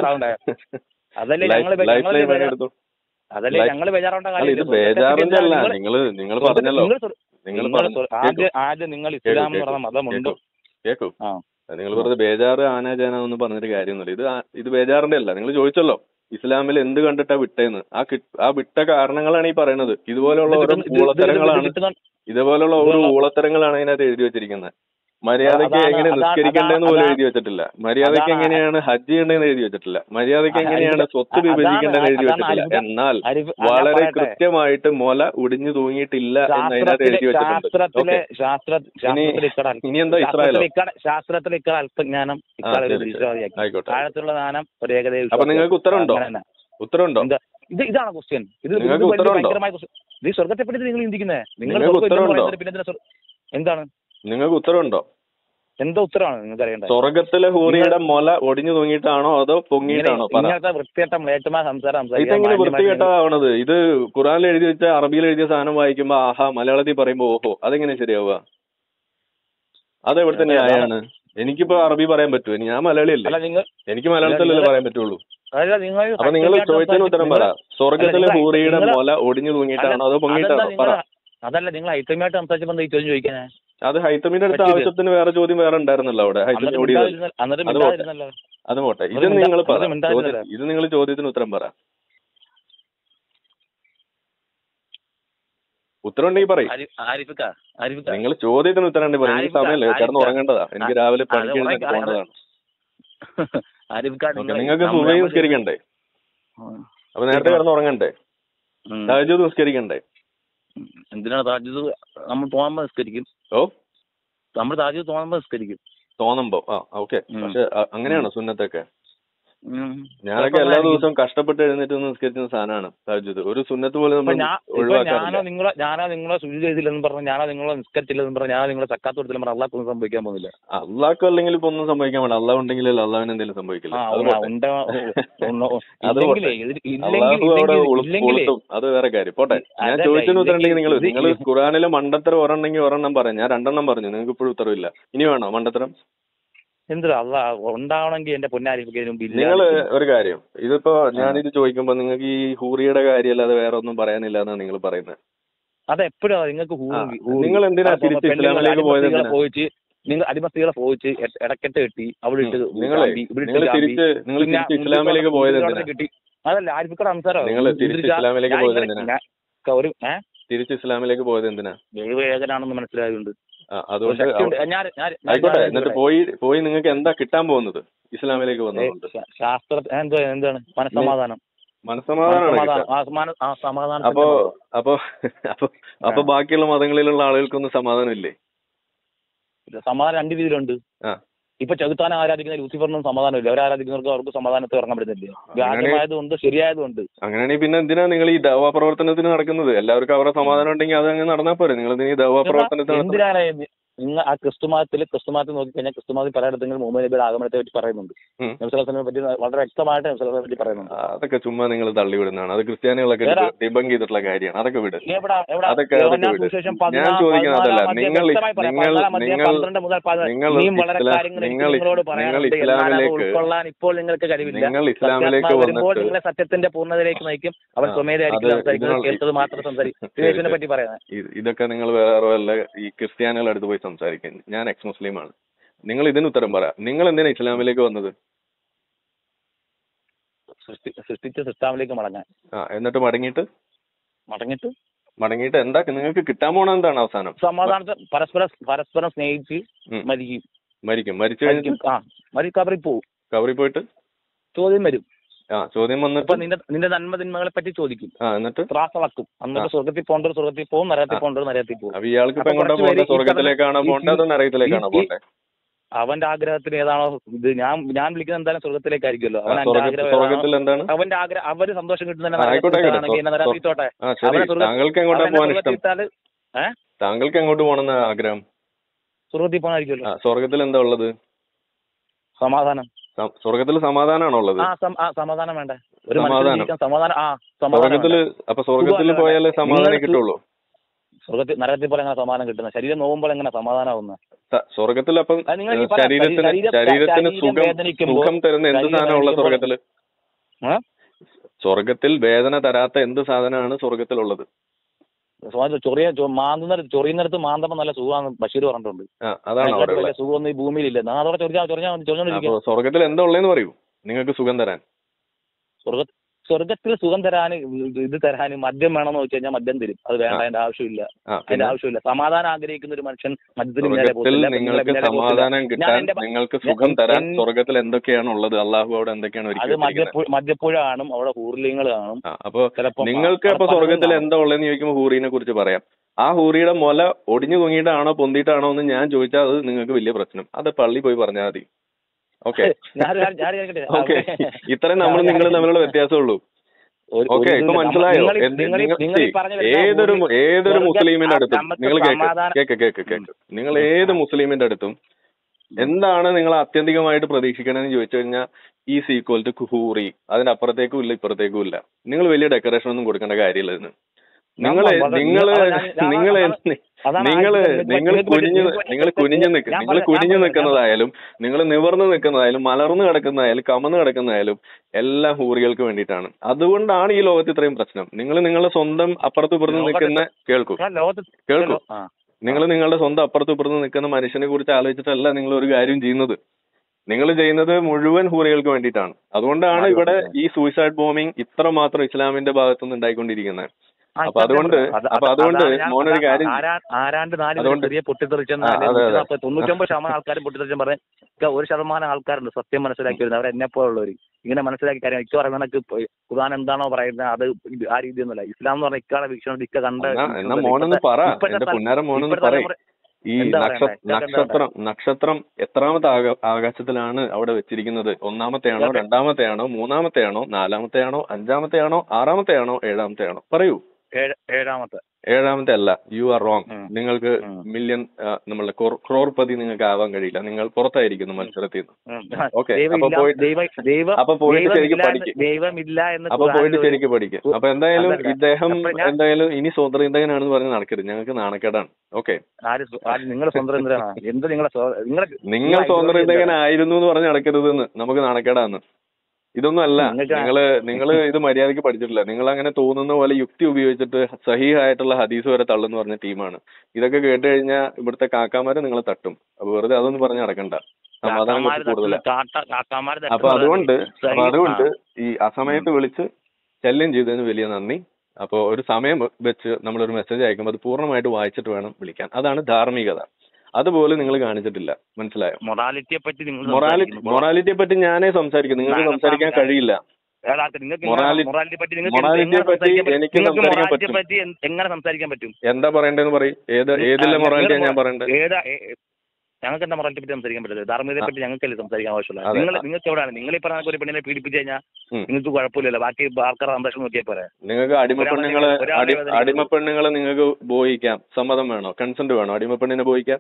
അതല്ലേ ലൈഫ് ഞങ്ങൾ ലൈഫ് ലൈൻ വേണമെങ്കിൽ എടുത്തു അതല്ലേ ലൈഫ്- ഞങ്ങൾ ബേജാറാവേണ്ട അല്ല ഇത് ബേജാറിന്റെ അല്ല നിങ്ങൾ നിങ്ങൾ പറഞ്ഞല്ലോ നിങ്ങൾ പറഞ്ഞു ആദ്യം ആദ്യം നിങ്ങൾ ഇസ്ലാം എന്ന് കേൾക്കൂ, പറഞ്ഞ മതമുണ്ട് കേക്കൂ ആ നിങ്ങൾ വെറുതെ ബേജാറ് ആനാജാന ഒന്നും പറഞ്ഞിട്ട് കാര്യമൊന്നുമില്ല ഇത് ആ- ഇത് ബേജാറിന്റെ അല്ല നിങ്ങൾ ചോദിച്ചല്ലോ ഇസ്ലാമിൽ എന്ത് കണ്ടിട്ടാ വിട്ടേന്ന് ആ കി- ആ വിട്ട കാരണങ്ങളാണ് ഈ പറയുന്നത് ഇതുപോലെയുള്ള ഇത് ഓരോ കിട്ടുന്ന- ഇത് ഇത് ഇത് ഊളത്തരങ്ങളാണ് കിട്ടുന്ന ഇതുപോലുള്ള ഓരോ ഇതുള്ള- ഊളത്തരങ്ങളാണ് അതിനകത്ത് എഴുതി വെച്ചിരിക്കുന്നത് മര്യാദയ്ക്ക് അതാണ്- എങ്ങനെ അതാണ്- നിസ്കരിക്കേണ്ടതെന്ന് പോലും അതാണ്- എഴുതി വെച്ചിട്ടില്ല മര്യാദയ്ക്ക് അതാണ്- എങ്ങനെയാണ് ഹജ്ജ് ചെയ്യേണ്ടതെന്ന് എഴുതി വെച്ചിട്ടില്ല മര്യാദയ്ക്ക് അ- എങ്ങനെയാണ് അതാണ്- സ്വത്ത് വിഭജിക്കേണ്ടതെന്ന് എഴുതി അതാണ് വെച്ചിട്ടില്ല അത്ഭുതം. എന്നാൽ ആരിഫ്, ആ, ഞാൻ വളരെ പറയട്ടെ. കൃത്യമായിട്ട് മുല ഒടിഞ്ഞു തൂങ്ങിയിട്ടില്ല എന്ന് അതിനകത്ത് ശാസ്ത്രത്തിലെ എഴുതി വെച്ചിട്ടുണ്ട് ശാസ്ത്രത്തിലെ ഓക്കെ ശാസ്ത്ര ശാസ്ത്രത്തിൽ ഇക്കട ഇനി എന്താ ഇസ്രായേലോ ശാസ്ത്രത്തിൽ ഇക്കട അല്പജ്ഞാനം ആ ഇക്കാൾ ഒരു ശരി ശരി വിശ്വാസിയാക്കി ആയിക്കോട്ടെ താഴത്തുള്ള ജ്ഞാനം ഒരു ഏകദേശം അപ്പൊ നിങ്ങൾക്ക് ഉത്തരവുണ്ടോ അങ്ങനെ തന്നെ. ഉത്തരവുണ്ടോ എന്താ ഇത് ഇതാണ് ക്വസ്റ്റ്യൻ ഇത് ഇത് നിങ്ങൾക്ക് വലിയ ഉത്തരവുണ്ടോ? ഭയങ്കരമായ question. ഇത് ഈ സ്വർഗത്തെ പറ്റി നിങ്ങൾ ചിന്തിക്കുന്നത് നിങ്ങൾ നിങ്ങൾക്ക് സ്വർഗ്ഗം ഇല്ലെന്ന് ഉത്തരവുണ്ടോ? പറയുന്നത് പിന്നെ എന്തിനാ സ്വർഗ്ഗം? എന്താണ് നിങ്ങൾക്ക് ഉത്തരവുണ്ടോ എന്താ ഉത്തരവാണ് നിങ്ങൾക്ക് അറിയേണ്ടത് സ്വർഗത്തിലെ ഹൂറിയുടെ മുല ഒടിഞ്ഞു തൂങ്ങിയിട്ടാണോ അതോ പൊങ്ങിയിട്ടാണോ പറ ഇങ്ങനത്തെ വൃത്തികെട്ട മ്ലേച്ഛമായ സംസാരം സംസാരിക്കാൻ ഇതെങ്ങനെ മാന്യമായി വൃത്തികെട്ടതാവണത് ഇത് ഖുറാനിൽ എഴുതി വെച്ച അറബിയിൽ എഴുതിയ സാധനം വായിക്കുമ്പോ ആഹാ മലയാളത്തിൽ പറയുമ്പോ ഓഹോ അതെങ്ങനെ ശരിയാവുക അതെവിടുത്തെ അതെ, ന്യായാണ് എനിക്കിപ്പോ അറബി പറയാൻ പറ്റുമോ ഇനി ഞാൻ മലയാളിയല്ലേ അല്ല നിങ്ങൾ എനിക്ക് മലയാളത്തിലല്ലേ നിങ്ങൾ- പറയാൻ പറ്റുള്ളൂ അല്ല നിങ്ങൾ അപ്പൊ നിങ്ങൾ സത്യമായിട്ട് ചോദിച്ചതിന് ഉത്തരം പറ നിങ്ങൾ- സ്വർഗത്തിലെ നിങ്ങൾ- ഹൂറിയുടെ നിങ്ങൾ- മുല ഒടിഞ്ഞു തൂങ്ങിയിട്ടാണോ അതോ അതല്ല പൊങ്ങിയിട്ടാണോ പറ നിങ്ങൾ അതല്ല നിങ്ങൾ ഐറ്റമായിട്ട് സംസാരിച്ചപ്പോ എന്താ ഈ ചോദ്യം ചോദിക്കുന്നത് അത് ഹൈത്തമിന്റെ അടുത്ത പറ്റിയത്. ആവശ്യത്തിന് വേറെ ചോദ്യം വേറെ ഉണ്ടായിരുന്നല്ലോ അവിടെ ഹൈത്തമി അന്നേരം ഓടിയതല്ലേ മിണ്ടാതിരുന്ന- അന്നേരം അത് പോട്ടെ. മിണ്ടാതിരുന്നല്ലോ അത് പോട്ടെ ഇത് അത് മിണ്ടാ- നിങ്ങൾ പറ അത് മിണ്ടാതിരുന്നല്ലോ. ചോദ്യം- ഇത് നിങ്ങൾ ചോദ്യത്തിന് ഉത്തരം പറ ഉത്തരം ഉണ്ടെങ്കിൽ പറയും ആരി- ആരിഫിക്ക ആരിഫിക്ക നിങ്ങൾ ചോദ്യത്തിന് ഉത്തരം ഉണ്ടെങ്കിൽ പറയും എനിക്ക് ആരിഫ, സമയമല്ലേ കിടന്ന് ആരിഫ. ഉറങ്ങേണ്ടതാ എനിക്ക് രാവിലെ അത് പണിക്ക് ഉറങ്ങി- എഴുന്നേറ്റ് പോകേണ്ടതാണ് ആരിഫിക്ക ഓക്കെ നിങ്ങൾ- നിങ്ങൾക്ക് നമ്മൾ- സുബൈ നമ്മൾ- നിസ്കരിക്കണ്ടേ ഉം. അപ്പൊ നേരത്തെ കിടന്ന് ഉറങ്ങണ്ടേ ഉം. തഹജുദ് നിസ്കരിക്കണ്ടേ എന്തിനാണ് താജുദ് നമ്മൾ തോന്നുമ്പോ നിസ്കരിക്കും ഓ നമ്മൾ താജുദ് തോന്നുമ്പോ നിസ്കരിക്കും തോന്നുമ്പോ ആ ഓക്കെ ഉം. പക്ഷെ അ- അങ്ങനെയാണോ സുന്നത്തൊക്കെ ഉം. ഞാനൊക്കെ എല്ലാ കുഴപ്പമില്ലായിരിക്കും. ദിവസവും കഷ്ടപ്പെട്ട് എഴുന്നേറ്റ് നിന്ന് നിസ്കരിക്കുന്ന സാധനമാണ് തഹജ്ജുദ് ഒരു സുന്നത്ത് പോലും ഇപ്പൊ നമ്മൾ ഞാൻ ഇപ്പൊ ഞാനോ ഒഴിവാക്കാറില്ല നിങ്ങളെ ഞാനോ നിങ്ങളെ ശുചി ചെയ്തില്ലെന്ന് പറഞ്ഞു ഞാനോ നിങ്ങളെ നിസ്കരിച്ചില്ലെന്ന് പറഞ്ഞു ഞാനോ നിങ്ങളെ ചക്കാത്ത് കൊടുത്തില്ലെന്ന് പറഞ്ഞാൽ അള്ളാഹ് സംഭവിക്കാൻ പോകുന്നില്ല അള്ളാഹ്ക്ക് അല്ലെങ്കിൽ ഇപ്പൊ ഒന്നും സംഭവിക്കാൻ പാടില്ല അള്ളാഹ് ഉണ്ടെങ്കിലല്ലേ അള്ളാഹിന് എന്തെങ്കിലും സംഭവിക്കില്ല ആ അത് ഉണ്ട- പോട്ടെ. ഉണ്ട ഉണ്ട- അത് ഇല്ലെങ്കിലേ പോട്ടെ. ഇത് ഇല്ലെങ്കിൽ അള്ളാഹു അവിടെ ഇല്ലെങ്കിൽ ഉളു- ഇല്ലെങ്കിലേ ഉളുത്തും അത് വേറെ കാര്യം പോട്ടെ ഞാൻ അതല്ല, ചോദിച്ചതിന് ഉത്തരം ഉണ്ടെങ്കിൽ നിങ്ങൾ ഇല്ലെങ്കിൽ നിങ്ങൾ ഇത് ഖുറാനിലെ മണ്ടത്തരം ഒരെണ്ണെങ്കിൽ ഒരെണ്ണം പറയാം ഞാൻ രണ്ടെണ്ണം പറഞ്ഞു നിങ്ങൾക്ക് ഇപ്പോഴും ഉത്തരവില്ല ഇനി വേണോ മണ്ടത്തരം എന്തിനാ അല്ല ഉണ്ടാവണമെങ്കിൽ എന്റെ പൊന്നാരിഫിക്കുന്നതിന് മുമ്പ് ഇല്ല നിങ്ങൾ ഒരു കാര്യം ഇതിപ്പോ ഞാനിത് ചോദിക്കുമ്പോ നിങ്ങൾക്ക് ഈ ഹൂറിയുടെ കാര്യമല്ലാതെ വേറെ ഒന്നും പറയാനില്ല എന്നാണ് നിങ്ങൾ പറയുന്നത് അത് എപ്പോഴാ നിങ്ങൾക്ക് ആ, നിങ്ങൾ എന്തിനാ തിരിച്ച് ഇസ്ലാമിലേക്ക് പോയത് എന്തിനാ? പോയിച്ച് നിങ്ങൾ അടിമസ്ത്രീകളെ പോയിച്ച് എ- ഇടക്കെട്ട് കെട്ടി അവിടെ ഇട്ട് നിങ്ങളെ ചാമ്പി, ഇവിടെ ഇട്ട് നിങ്ങൾ ചാമ്പി. തിരിച്ച് നിങ്ങൾ പിന്നെ തിരിച്ച് ഇസ്ലാമിലേക്ക് പോയത് മുന്തിരി എന്തിനാ തോട്ടത്തിൽ കിട്ടി അതല്ല ആരിഫിക്കട സംസാരം നിങ്ങൾ തിരിച്ച് ഇസ്ലാമിലേക്ക് പോയത് എന്തിനാ ഒരു ഏഹ് തിരിച്ച് ഇസ്ലാമിലേക്ക് പോയത് എന്തിനാ ദൈവവേദനാണെന്ന് മനസ്സിലായതുകൊണ്ട് ആ, ഒരു അതുകൊണ്ട് ശക്തിയുണ്ട്. ഞാൻ ഞാൻ- ഞാൻ- ആയിക്കോട്ടെ ഞാൻ എന്നിട്ട് പോയി പോയി നിങ്ങൾക്ക് എന്താ കിട്ടാൻ പോകുന്നത് ഇസ്ലാമിലേക്ക് ഏ, വന്നതുകൊണ്ട് ശാ- ശാസ്ത്ര എന്തോ എന്താണ് മനസ്സമാധാനം മനസ്സമാധാനമാണ് മനസ്സമാധാനം കിട്ടുക ആ സമാന- ആ സമാധാനം അപ്പോ അപ്പൊ അപ്പൊ അപ്പൊ ബാക്കിയുള്ള മതങ്ങളിലുള്ള ആളുകൾക്കൊന്നും സമാധാനം ഇല്ലേ സമാധാനം രണ്ട് രീതിയിലുണ്ട് ആ ഇപ്പൊ ചെകുത്താനെ ആരാധിക്കുന്ന ലൂസിഫറിനും സമാധാനമില്ല അവരെ ആരാധിക്കുന്നവർക്ക് അവർക്ക് സമാധാനത്തിൽ ഇറങ്ങാൻ പറ്റുന്നില്ല അങ്ങനെ- വ്യാജമായതുകൊണ്ട് ശരിയായതുകൊണ്ട് അങ്ങനെയാണെങ്കിൽ പിന്നെ എന്തിനാ നിങ്ങൾ ഈ ദവാ പ്രവർത്തനത്തിന് നടക്കുന്നത് എല്ലാവർക്കും അവരുടെ സമാധാനം ഉണ്ടെങ്കിൽ അത് അങ്ങ് നടന്നാൽ പോരെ നിങ്ങൾ ഈ ദവാ പ്രവർത്തനത്തിന് നടത്തുന്നത്? എന്തിനാണ് നിങ്ങൾ ആ ക്രിസ്തുമതത്തിൽ ക്രിസ്തുമതത്തിൽ നോക്കിക്കഴിഞ്ഞാൽ ക്രിസ്തുമതത്തിൽ പലയിടത്തും മുഹമ്മദ് നബിയുടെ ആഗമനത്തെ പറ്റി പറയുന്നുണ്ട് ഉം. നബ്സലത്തിനെ പറ്റി വളരെ വ്യക്തമായിട്ട് നബ്സലത്തിനെ പറ്റി പറയുന്നുണ്ട് ആ, അതൊക്കെ ചുമ്മാ നിങ്ങൾ തള്ളിവിടുന്നതാണ് അത് ക്രിസ്ത്യാനികളൊക്കെ ഏതാ? ഡിബങ്ക് ചെയ്തിട്ടുള്ള കാര്യമാണ് അതൊക്കെ വിട് എവിടെ എവിടെ അതൊക്കെ യോഹന്നാൻ അതൊക്കെ വിട്. സുവിശേഷം ഞാൻ പതിനാ- ചോദിക്കുന്നത് അതല്ല. പതിനാലാം അധ്യായം നിങ്ങൾ- വ്യക്തമായി പറയാം. നിങ്ങൾ- പതിനാലാം അധ്യായം നിങ്ങൾ- പന്ത്രണ്ട് മുതൽ പതിനാല് നിങ്ങൾ ഇനിയും വളരെ ഇസ്ലാം- കാര്യങ്ങൾ എനിക്ക് നിങ്ങൾ- നിങ്ങളോട് നിങ്ങൾ പറയാനുണ്ട് എന്നാൽ അത് ഇസ്ലാമിലേക്ക് ഉൾക്കൊള്ളാൻ ഇപ്പോൾ നിങ്ങൾക്ക് കഴിവില്ല നിങ്ങൾ ഇസ്ലാമിലേക്ക് സത്യാത്മാവ് വരുമ്പോൾ വന്നിട്ട് നിങ്ങളെ സത്യത്തിന്റെ പൂർണ്ണതയിലേക്ക് നയിക്കും അവൻ ആ, സ്വമേധയായിരിക്കും അത് സംസാരിക്കുന്നത് ഇതിനുള്ള- കേൾത്തത് മാത്രം സംസാരിക്കും ശരി, യേശുവിനെ ശരി. പറ്റി പറയാൻ ഇത് ഇതൊക്കെ നിങ്ങൾ വേറെ വല്ല ഈ ക്രിസ്ത്യാനികളുടെ അടുത്ത് പോയി സംസാരിക്കും ഞാൻ എക്സ് മുസ്ലിമാണ് നിങ്ങൾ ഇതിന് ഉത്തരം പറ നിങ്ങൾ എന്തിനാ ഇസ്ലാമിലേക്ക് വന്നത് സൃഷ്ടി സൃഷ്ടിച്ച സിസ്റ്റാമിലേക്ക് മടങ്ങാൻ ആ എന്നിട്ട് മടങ്ങിയിട്ട് മടങ്ങിയിട്ട് മടങ്ങിയിട്ട് എന്താ നിങ്ങൾക്ക് കിട്ടാൻ പോണ എന്താണ് അവസാനം സമാധാനത്തെ പരസ്പരം പരസ്പരം സ്നേഹിച്ച് ഉം. മരിക്കും മരിക്കും മരിച്ചു കഴിഞ്ഞിട്ട് മരിക്കും ആ മരി കബറി പോവും കവറി പോയിട്ട് ചോദ്യം വരും ആ ചോദ്യം അപ്പൊ വന്നിട്ട് നിന്റെ നിന്റെ നന്മ തിന്മകളെ പറ്റി ചോദിക്കും ആ എന്നിട്ട് ത്രാസളക്കും എന്നിട്ട് സ്വർഗത്തിൽ പോകേണ്ടത് സ്വർഗത്തിൽ പോകും നരകത്തിൽ പോകേണ്ടത് നരകത്തിൽ പോകും അപ്പൊ ഇയാൾക്ക് ഇപ്പൊ അപ്പൊ എങ്ങോട്ടാ കുറച്ച് പോകേണ്ടത് പേര് ഈ സ്വർഗത്തിലേക്കാണോ പറഞ്ഞ- പോകേണ്ടത് അതോ നരകത്തിലേക്കാണോ ഈ- ഈ- പോകേണ്ടത് അവന്റെ ആഗ്രഹത്തിന് ഏതാണോ ഇത് ഞാൻ ഞാൻ വിളിക്കുന്നത് എന്തായാലും സ്വർഗത്തിലേക്കായിരിക്കുമല്ലോ അവൻ എന്റെ സ്വർഗ- ആഗ്രഹം ഏതാണോ സ്വർഗത്തിൽ എന്താണ് അവന്റെ ആഗ്രഹം അവര് സന്തോഷം കിട്ടുന്നതിന്റെ ആ, ആയിക്കോട്ടെ, നരകത്തിലാണെങ്കിൽ എന്നെ ആയിക്കോട്ടെ. നരകത്തിട്ടോട്ടെ ആ ശരി അവനെ സ്വർഗ- താങ്കൾക്ക് എങ്ങോട്ടാ അവനെ പോകാൻ ഇഷ്ടം സ്വർഗത്തിലിട്ടാല് ഏഹ് താങ്കൾക്ക് എങ്ങോട്ട് പോകണമെന്ന് ആഗ്രഹം സ്വർഗത്തിൽ പോകാനായിരിക്കുമല്ലോ ആ സ്വർഗത്തിൽ എന്താ ഉള്ളത് സമാധാനം സ- സ്വർഗത്തിൽ സമാധാനമാണോ ഉള്ളത് ആ സം- ആ സമാധാനം വേണ്ട ഒരു സമാധാനം. മനുഷ്യന് ജീവിക്കാൻ സമാധാനം ആ സമാധാനം സ്വർഗത്തില് വേണ്ട. അപ്പൊ സ്വർഗത്തിൽ സുഖമല്ല പോയാലേ വേണ്ടേ? സമാധാനം നിങ്ങൾക്ക് കിട്ടുള്ളൂ സ്വർഗത്തിൽ നരകത്തിൽ പോലെ എങ്ങനെ സമാധാനം കിട്ടുന്നത് ശരീരം നോവുമ്പോൾ എങ്ങനെ സമാധാനമാവുന്നത് സ- സ്വർഗത്തിൽ അപ്പം അത് നിങ്ങൾ ഈ ഏഹ്, പറയാം, ശരീരത്തിന് ശരീരം- ശരീരത്തിന് ശരീരം സുഖം വേദനിക്കുമ്പോൾ- സുഖം തരുന്ന എന്ത് ശരീരം സാധനമുള്ള വേദനിക്കുമ്പോൾ- സ്വർഗത്തില് ഏ? സ്വർഗത്തിൽ വേദന തരാത്ത എന്ത് സാധനമാണ് സ്വർഗത്തിലുള്ളത് സ്വാതന്ത്ര്യം ചൊറിയ ചൊ- മാന്തുന്ന ചൊറിയുന്നിടത്ത് മാന്തപ്പം നല്ല സുഖമാണ് ബഷീർ പറഞ്ഞിട്ടുണ്ട് ആ അതാണ് അവിടെ അതിനെക്കാട്ടും ഉള്ളത് വലിയ സുഖമൊന്നും ഈ ഭൂമിയിലില്ല നാ അതോടെ ചൊറിഞ്ഞാ ചൊറിഞ്ഞാ മതി ചൊറിഞ്ഞോണ്ടിരിക്കുക അപ്പൊ സ്വർഗത്തിൽ എന്താ ഉള്ളതെന്ന് പറയൂ നിങ്ങൾക്ക് സുഖം തരാൻ സ്വർഗ സ്വർഗത്തിൽ സുഖം തരാൻ ഇത് തരാൻ മദ്യം വേണമെന്ന് വെച്ച് കഴിഞ്ഞാൽ മദ്യം തരും അത് വേണ്ട ആ. അതിന്റെ ആവശ്യമില്ല ആ അതിന്റെ പിന്നെ ആവശ്യമില്ല സമാധാനം ആഗ്രഹിക്കുന്ന ഒരു മനുഷ്യൻ മദ്യത്തിന് പിന്നാലെ സ്വർഗത്തിൽ പോകത്തില്ല പെണ്ണുങ്ങളെ നിങ്ങൾക്ക് പിന്നാലെ പോകത്തില്ല. സമാധാനം കിട്ടാൻ എന്റെ ഭ- നിങ്ങൾക്ക് ഞാൻ- സുഖം തരാൻ എൻ- സ്വർഗത്തിൽ എന്തൊക്കെയാണ് ഉള്ളത് അള്ളാഹു അവിടെ എന്തൊക്കെയാണ് അത് ഒരുക്കി വെച്ചിരിക്കുന്നത് മദ്യപ്പുഴ മദ്യപ്പുഴ കാണും അവിടെ ഊർലിങ്ങൾ കാണും ആ അപ്പൊ ചിലപ്പോ നിങ്ങൾക്ക് അപ്പൊ സ്വർഗത്തിൽ എന്താ ഉള്ളതെന്ന് ചോദിക്കുമ്പോൾ ഹൂറിനെ കുറിച്ച് പറയാം ആ ഹൂറിയുടെ മുല ഒടിഞ്ഞു തൂങ്ങിയിട്ടാണോ പൊന്തിയിട്ടാണോ എന്ന് ഞാൻ ചോദിച്ചാൽ അത് നിങ്ങൾക്ക് വലിയ പ്രശ്നം അത് പള്ളി പോയി പറഞ്ഞാൽ മതി ഓക്കെ ഓക്കെ ഇത്രയും നമ്മൾ നിങ്ങൾ തമ്മിലുള്ള വ്യത്യാസമുള്ളൂ ഓക്കെ ഇപ്പൊ മനസ്സിലായോ എന്ത് നിങ്ങൾ see, ഏതൊരു ഏതൊരു മുസ്ലിമിന്റെ അടുത്തും നിങ്ങൾ കേക്ക് കേക്ക് കേക്ക് കേക്ക് നിങ്ങൾ ഏത് മുസ്ലിമിന്റെ അടുത്തും എന്താണ് നിങ്ങൾ ആത്യന്തികമായിട്ട് പ്രതീക്ഷിക്കണമെന്ന് ചോദിച്ചു കഴിഞ്ഞാൽ ഈ സീക്വൽ ടു കുഹൂറി അതിനപ്പുറത്തേക്കും ഇല്ല ഇപ്പുറത്തേക്കും ഇല്ല നിങ്ങൾ വലിയ ഡെക്കറേഷൻ ഒന്നും കൊടുക്കേണ്ട കാര്യമില്ല ഇതിന് നിങ്ങള് നിങ്ങള് നിങ്ങള് നിങ്ങള് നിങ്ങൾ കുനിഞ്ഞു നിങ്ങൾ കുനിഞ്ഞു നിൽക്കുക നിങ്ങൾ കുനിഞ്ഞു നിൽക്കുന്നതായാലും നിങ്ങൾ നിവർന്ന് നിൽക്കുന്നതായാലും മലർന്നു കിടക്കുന്നതായാലും കമന്ന് കിടക്കുന്നതായാലും എല്ലാം ഹൂറികൾക്ക് വേണ്ടിയിട്ടാണ് അതുകൊണ്ടാണ് ഈ ലോകത്ത് ഇത്രയും പ്രശ്നം നിങ്ങൾ നിങ്ങളുടെ സ്വന്തം അപ്പുറത്തും ഇപ്പുറത്തും നിൽക്കുന്ന കേൾക്കൂ ലോകത്ത് കേൾക്കൂ ആ നിങ്ങൾ നിങ്ങളുടെ സ്വന്തം അപ്പുറത്തും ഇപ്പുറത്തും നിൽക്കുന്ന മനുഷ്യനെ കുറിച്ച് ആലോചിച്ചിട്ടല്ല നിങ്ങൾ ഒരു കാര്യം ചെയ്യുന്നത് നിങ്ങൾ ചെയ്യുന്നത് മുഴുവൻ ഹൂറികൾക്ക് വേണ്ടിയിട്ടാണ് അതുകൊണ്ടാണ് ഇവിടെ ഈ സൂയിസൈഡ് ബോംബിംഗ് ഇത്ര മാത്രം ഇസ്ലാമിന്റെ ഭാഗത്തുനിന്ന് ഉണ്ടായിക്കൊണ്ടിരിക്കുന്നത് ആ, അപ്പൊ അതുകൊണ്ട് അത് അപ്പൊ അതുകൊണ്ട് അതാണ് ഞാൻ- മോനൊരു കാര്യം ആരാ- ആരാണ്ട് നാല് അതുകൊണ്ട് ചെറിയ പൊട്ടിത്തെറിച്ചെന്ന് ആ, അതെ, അതെ. തൊണ്ണൂറ്റൊമ്പത് ശതമാനം ആൾക്കാരും പൊട്ടിത്തെറിച്ചും പറഞ്ഞ ഇക്ക ഒരു ശതമാനം ആൾക്കാരുണ്ട് സത്യം മനസ്സിലാക്കി വരുന്നത് അവർ എന്നെ പോലുള്ളവർ ഇങ്ങനെ മനസ്സിലാക്കി കാര്യം ഇക്ക പറയുന്ന കണക്ക് ഇപ്പൊ ഖുർആൻ എന്താണോ പറയുന്നത് അത് ഇത് ആ രീതിയൊന്നുമല്ല ഇസ്ലാം എന്ന് പറഞ്ഞാൽ ഇക്കാളെ വീക്ഷണം ഇക്ക കണ്ട എന്നാ എന്നാ വീക്ഷണമല്ല. മോനൊന്ന് ഇപ്പോഴത്തെ- പറ ഇപ്പോഴത്തെ എന്റെ തല- പുന്നാരം മോനൊന്ന് ഇപ്പോഴത്തെ പറയും തലമുറ- ഈ എന്താ നക്ഷ പറയണ്ടേ? ഇയാൾക്ക് എന്താ നക്ഷത്രം നക്ഷത്രം എത്രാമത്തെ ആക- ആകാശത്തിലാണ് അവിടെ വെച്ചിരിക്കുന്നത് ഒന്നാമത്തെയാണോ ഇയാൾക്ക് രണ്ടാമത്തെയാണോ മൂന്നാമത്തെയാണോ നാലാമത്തെയാണോ അഞ്ചാമത്തെയാണോ ആറാമത്തെയാണോ ഏഴാമത്തെയാണോ പറയൂ ഏഴ് ഏഴാമത്തെ ഏഴാമത്തെ അല്ല യു ആർ റോങ് ഉം. നിങ്ങൾക്ക് ഉം. മില്യൺ നമ്മളുടെ ക്രോർപതി നിങ്ങൾക്ക് ആവാൻ കഴിയില്ല നിങ്ങൾ പുറത്തായിരിക്കുന്നു മത്സരത്തിൽ നിന്ന് ഉം. ഓക്കെ ദൈവം അപ്പൊ ഇല്ല- പോയിട്ട് ദൈവം ദൈവം അപ്പൊ പോയിട്ട് ദൈവം ശരിക്കും ഇല്ല എന്ന് പഠിക്കും ദൈവമില്ല എന്ന് അപ്പൊ പോയിട്ട് ഖുർആനിൽ ഒരു- ശരിക്കും പഠിക്കും അപ്പൊ എന്തായാലും അതല്ല. ഇദ്ദേഹം അപ്പൊ ഞാൻ- എന്തായാലും ഇനി സ്വതന്ത്രിന്തകനാണെന്ന് പറഞ്ഞ് നടക്കരുത് ഞങ്ങൾക്ക് നാണക്കേടാണ് ഓക്കെ ആര് സ്വ- ആര് നിങ്ങളെ സ്വന്തം എന്തിനാണ് എന്ത് നിങ്ങളെ സ്വ- നിങ്ങളെ നിങ്ങൾ സ്വതന്ത്രിന്തകനായിരുന്നു എന്ന് പറഞ്ഞ് നടക്കരുതെന്ന് നമുക്ക് നാണക്കേടാന്ന് ഇതൊന്നും അല്ല നിങ്ങൾക്ക് ആ- നിങ്ങള് നിങ്ങള് ഇത് മര്യാദയ്ക്ക് പഠിച്ചിട്ടില്ല നിങ്ങൾ അങ്ങനെ തോന്നുന്ന പോലെ യുക്തി ഉപയോഗിച്ചിട്ട് സഹീഹായിട്ടുള്ള ഹദീസ് വരെ തള്ളെന്ന് പറഞ്ഞ ടീമാണ് ഇതൊക്കെ കേട്ട് കഴിഞ്ഞാൽ ഇവിടുത്തെ കാക്കാമാരെ നിങ്ങളെ തട്ടും അപ്പൊ വെറുതെ അതൊന്നും പറഞ്ഞ് നടക്കണ്ട സമാധാനം കാക്കാമാര് കുറച്ച് കൂടുതലാ തട്ടുന്ന കാട്ട- കാക്കാമാര് അപ്പൊ തട്ടുന്നത് അതുകൊണ്ട് സഹി- അപ്പൊ അതുകൊണ്ട് ആ. ഈ അസമയത്ത് വിളിച്ച് ശല്യം ചെയ്തതിന് വലിയ നന്ദി അപ്പോൾ ഒരു സമയം വെച്ച് നമ്മളൊരു മെസ്സേജ് അയക്കുമ്പോൾ അത് പൂർണ്ണമായിട്ട് വായിച്ചിട്ട് വേണം വിളിക്കാൻ അതാണ് ധാർമ്മികത അതുപോലെ നിങ്ങൾ കാണിച്ചിട്ടില്ല മനസ്സിലായോ മൊറാലിറ്റിയെ പറ്റി നിങ്ങൾ മൊറാലിറ്റി സംസാരിക്കുന്നു. മൊറാലിറ്റിയെ പറ്റി ഞാനേ സംസാരിക്കും നിങ്ങൾക്ക് ഞാൻ സംസാരിക്കാൻ സംസാരിക്കാം. കഴിയില്ല എടാ, നിങ്ങൾക്ക് മൊറാലി- എങ്ങനെ മൊറാലിറ്റിയെ പറ്റി നിങ്ങൾക്ക് മൊറാലിറ്റിയെ എങ്ങനെ പറ്റി സംസാരിക്കാൻ പറ്റും? എനിക്ക് നിങ്ങൾക്ക് സംസാരിക്കാൻ മൊറാലിറ്റിയെ പറ്റും. പറ്റി എൻ- എങ്ങനെ സംസാരിക്കാൻ പറ്റും എന്താ പറയണ്ടെന്ന് പറയും ഏത് ഏതിലെ ആ, മൊറാലിറ്റിയാണ് നിങ്ങളുടെ ഞാൻ പറയണ്ടത് ഏതാ ഏ- ഏ- ഞങ്ങൾക്ക് എന്താ മൊറാലിറ്റി പറ്റി സംസാരിക്കാൻ പറ്റില്ല ധാർമ്മികതയെ പറ്റി ഞങ്ങൾക്കല്ലേ സംസാരിക്കാൻ ആവശ്യമുള്ള അതെ. നിങ്ങൾ നിങ്ങൾക്ക് എവിടെയാണ് നിങ്ങൾ ഈ പറഞ്ഞ ഒരു പെണ്ണിനെ പീഡിപ്പിച്ച് കഴിഞ്ഞാൽ ഉം. നിങ്ങൾക്ക് കുഴപ്പമില്ലല്ലോ ബാക്കി ആൾക്കാരുടെ സന്തോഷം നോക്കിയാൽ പോരെ നിങ്ങൾക്ക് അടിമപ്പെണ്ണുങ്ങളെ ഒരാളെ അടി വേദനിപ്പിക്കുന്നു. അടിമപ്പെണ്ണുങ്ങളെ നിങ്ങൾക്ക് ബോയിക്കാം സമ്മതം വേണോ കൺസെന്റ് വേണോ അടിമപ്പെണ്ണിനെ ബോയിക്കാം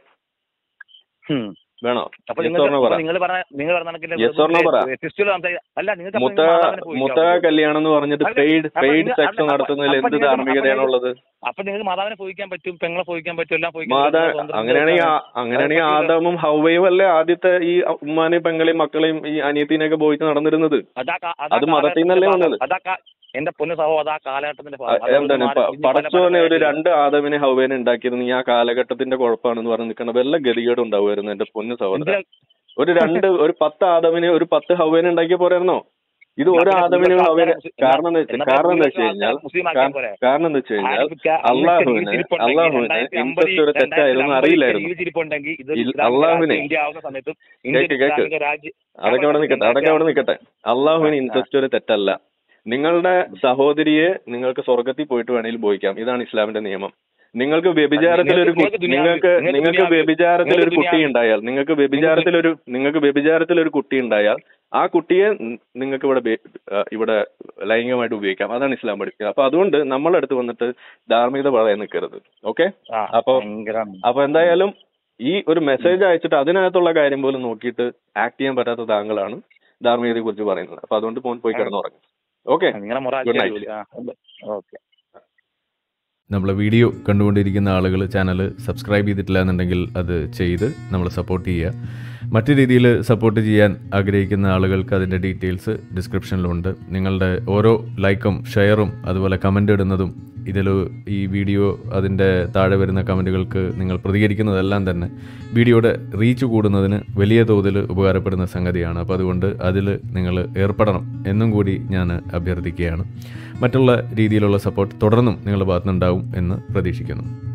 ഉം. വേണോ അപ്പൊ Yes or no പറ നിങ്ങൾ പറഞ്ഞ നിങ്ങൾ പറഞ്ഞ കണക്കില് Yes or no പറ. സിസ്റ്റുകൾ സംസാരിക്കാം അല്ല നിങ്ങൾക്ക് മുത്ത മുത്ത കല്യാണം എന്ന് പറഞ്ഞിട്ട് അല്ല, പെയ്ഡ് അപ്പൊ പെയ്ഡ് നിങ്ങൾ- സെക്സ് അപ്പൊ- നടത്തുന്നതിൽ അപ്പൊ എന്ത് നിങ്ങൾക്ക് ധാർമ്മികതയാണുള്ളത് അപ്പൊ നിങ്ങൾക്ക് മാതാവിനെ പോയിക്കാൻ പറ്റും പെങ്ങളെ പോയിക്കാൻ പറ്റും എല്ലാം പോയിക്കാൻ മാതാ പറ്റും, സ്വന്തം അങ്ങനെയാണെങ്കിൽ ആ- ജീവിതം. അങ്ങനെയാണെങ്കിൽ അത് പറ്റില്ല. ആദമും ഹൗവയും അല്ലേ ആദ്യത്തെ ഈ ഉമ്മാനെയും പെങ്ങളെയും മക്കളെയും ഈ അനിയത്തിനെയൊക്കെ പോയിട്ട് നടന്നിരുന്നത് അതാ കാ- അത് അതാ മതത്തിൽ നിന്നല്ലേ കാലഘട്ടത്തിന്റെ വന്നത്? ഭാഗം. അതാ കാ- എന്റെ പൊന്നു സഹോ അതാ കാലഘട്ടത്തിന്റെ ആ, ഭാഗം. അതുകൊണ്ട് എന്താണ് മാറി പ- തിരിഞ്ഞ് പല പല പടച്ചോനെ ഒരു കാര്യങ്ങൾ- രണ്ട് ആദമിനെ ഹൗവേനെ ഉണ്ടാക്കിയിരുന്നെങ്കിൽ ആ കാലഘട്ടത്തിന്റെ കുഴപ്പമാണെന്ന് പറഞ്ഞ് നിൽക്കണ വല്ല ഗതികേട് ഉണ്ടാവുമായിരുന്നു എന്റെ പൊന്നു സഹോദരൻ എന്തിനാ- ഒരു രണ്ട് ഒരു പത്ത് ആദമിനെ ഒരു പത്ത് ഹൗവേനെ ഉണ്ടാക്കിയ പോരായിരുന്നോ ഇത് ഒരു എന്നാ ആദമിനെ പിന്നെ ഹൗവേനെ മുസ്ലിം കാരണം എന്ന് വെച്ചാൽ എന്നാ കാരണം എന്താ വെച്ച് പിന്നെ കഴിഞ്ഞാൽ മുസ്ലിം ആക്കിയാൽ പോരെ? കാരണം എന്താ വെച്ച് കഴിഞ്ഞാൽ ആരംഭിക്ക- അള്ളാഹുവിന് അന്നത്തെ ജീവിച്ചിരിപ്പുണ്ടെങ്കിൽ അള്ളാഹുവിന് രണ്ടായിരത്തി അമ്പതിൽ ഇൻട്രസ്റ്റ് ഒരു തെറ്റായിരുന്നു രണ്ടായിരത്തി അറിയില്ലായിരുന്നു ജീവിച്ചിരിപ്പുണ്ടെങ്കിൽ ഇത് ഇൽ- ഇസ്ലാമിക അള്ളാഹുവിനെ- രാജ്യം ഇന്ത്യ ആവുന്ന സമയത്തും ഇന്ത്യൻ കേക്ക് കേക്ക് ഇസ്ലാമിക രാജ്യം അതൊക്കെ അവിടെ നിൽക്കട്ടെ അതൊക്കെ അവിടെ നിൽക്കട്ടെ അള്ളാഹുവിന് ഇൻട്രസ്റ്റ് ഒരു തെറ്റല്ല നിങ്ങളുടെ സഹോദരിയെ നിങ്ങൾക്ക് സ്വർഗത്തിൽ പോയിട്ട് വേണമെങ്കിൽ ബോയിക്കാം ഇതാണ് ഇസ്ലാമിന്റെ നിയമം നിങ്ങൾക്ക് വ്യഭിചാരത്തിൽ ഒരു നിങ്ങൾക്ക് ദുനിയാവിൽ- നിങ്ങൾക്ക് നിങ്ങൾക്ക് നിങ്ങൾക്ക് ദുനിയാവിൽ- വ്യഭിചാരത്തിൽ ഒരു നിങ്ങൾക്ക് കുട്ടി ദുനിയാവിൽ- ഉണ്ടായാൽ നിങ്ങൾക്ക് വ്യഭിചാരത്തിൽ ഒരു നിങ്ങൾക്ക് വ്യഭിചാരത്തിൽ ഒരു കുട്ടി ഉണ്ടായാൽ ആ കുട്ടിയെ ന- നിങ്ങൾക്ക് ഇവിടെ ബേ- ആ, ഇവിടെ ലൈംഗികമായിട്ട് ഉപയോഗിക്കാം അതാണ് ഇസ്ലാം പഠിപ്പിക്കുക അപ്പൊ അതുകൊണ്ട് നമ്മളെ അടുത്ത് വന്നിട്ട് ധാർമ്മികത പറയാൻ നിൽക്കരുത് ഓക്കെ ആ, അപ്പൊ ഭയങ്കരം. അപ്പൊ എന്തായാലും ഈ ഒരു മെസ്സേജ് അയച്ചിട്ട് അതിനകത്തുള്ള കാര്യം പോലും നോക്കിയിട്ട് ആക്ട് ചെയ്യാൻ പറ്റാത്ത താങ്കളാണ് ധാർമ്മികതയെ കുറിച്ച് പറയുന്നത് അപ്പൊ അതുകൊണ്ട് പോയി പോയി കിടന്നുറങ്ങും ഓക്കെ നിങ്ങളെ Good മൊറാലിറ്റി night. അടിപൊളി. ആ, ഓക്കെ നമ്മളെ വീഡിയോ കണ്ടുകൊണ്ടിരിക്കുന്ന ആളുകൾ ചാനൽ സബ്സ്ക്രൈബ് ചെയ്തിട്ടില്ല എന്നുണ്ടെങ്കിൽ അത് ചെയ്ത് നമ്മളെ സപ്പോർട്ട് ചെയ്യുക മറ്റു രീതിയിൽ സപ്പോർട്ട് ചെയ്യാൻ ആഗ്രഹിക്കുന്ന ആളുകൾക്ക് അതിൻ്റെ ഡീറ്റെയിൽസ് ഡിസ്ക്രിപ്ഷനിലുണ്ട് നിങ്ങളുടെ ഓരോ ലൈക്കും ഷെയറും അതുപോലെ കമൻ്റ് ഇടുന്നതും ഇതിൽ ഈ വീഡിയോ അതിൻ്റെ താഴെ വരുന്ന കമൻറ്റുകൾക്ക് നിങ്ങൾ പ്രതികരിക്കുന്നതെല്ലാം തന്നെ വീഡിയോയുടെ റീച്ച് കൂടുന്നതിന് വലിയ തോതിൽ ഉപകാരപ്പെടുന്ന സംഗതിയാണ് അപ്പോൾ അതുകൊണ്ട് അതിൽ നിങ്ങൾ ഏർപ്പെടണം എന്നും കൂടി ഞാൻ അഭ്യർത്ഥിക്കുകയാണ് മറ്റുള്ള രീതിയിലുള്ള സപ്പോർട്ട് തുടർന്നും നിങ്ങളുടെ ഭാഗത്തുനിന്നുണ്ടാവും എന്ന് പ്രതീക്ഷിക്കുന്നു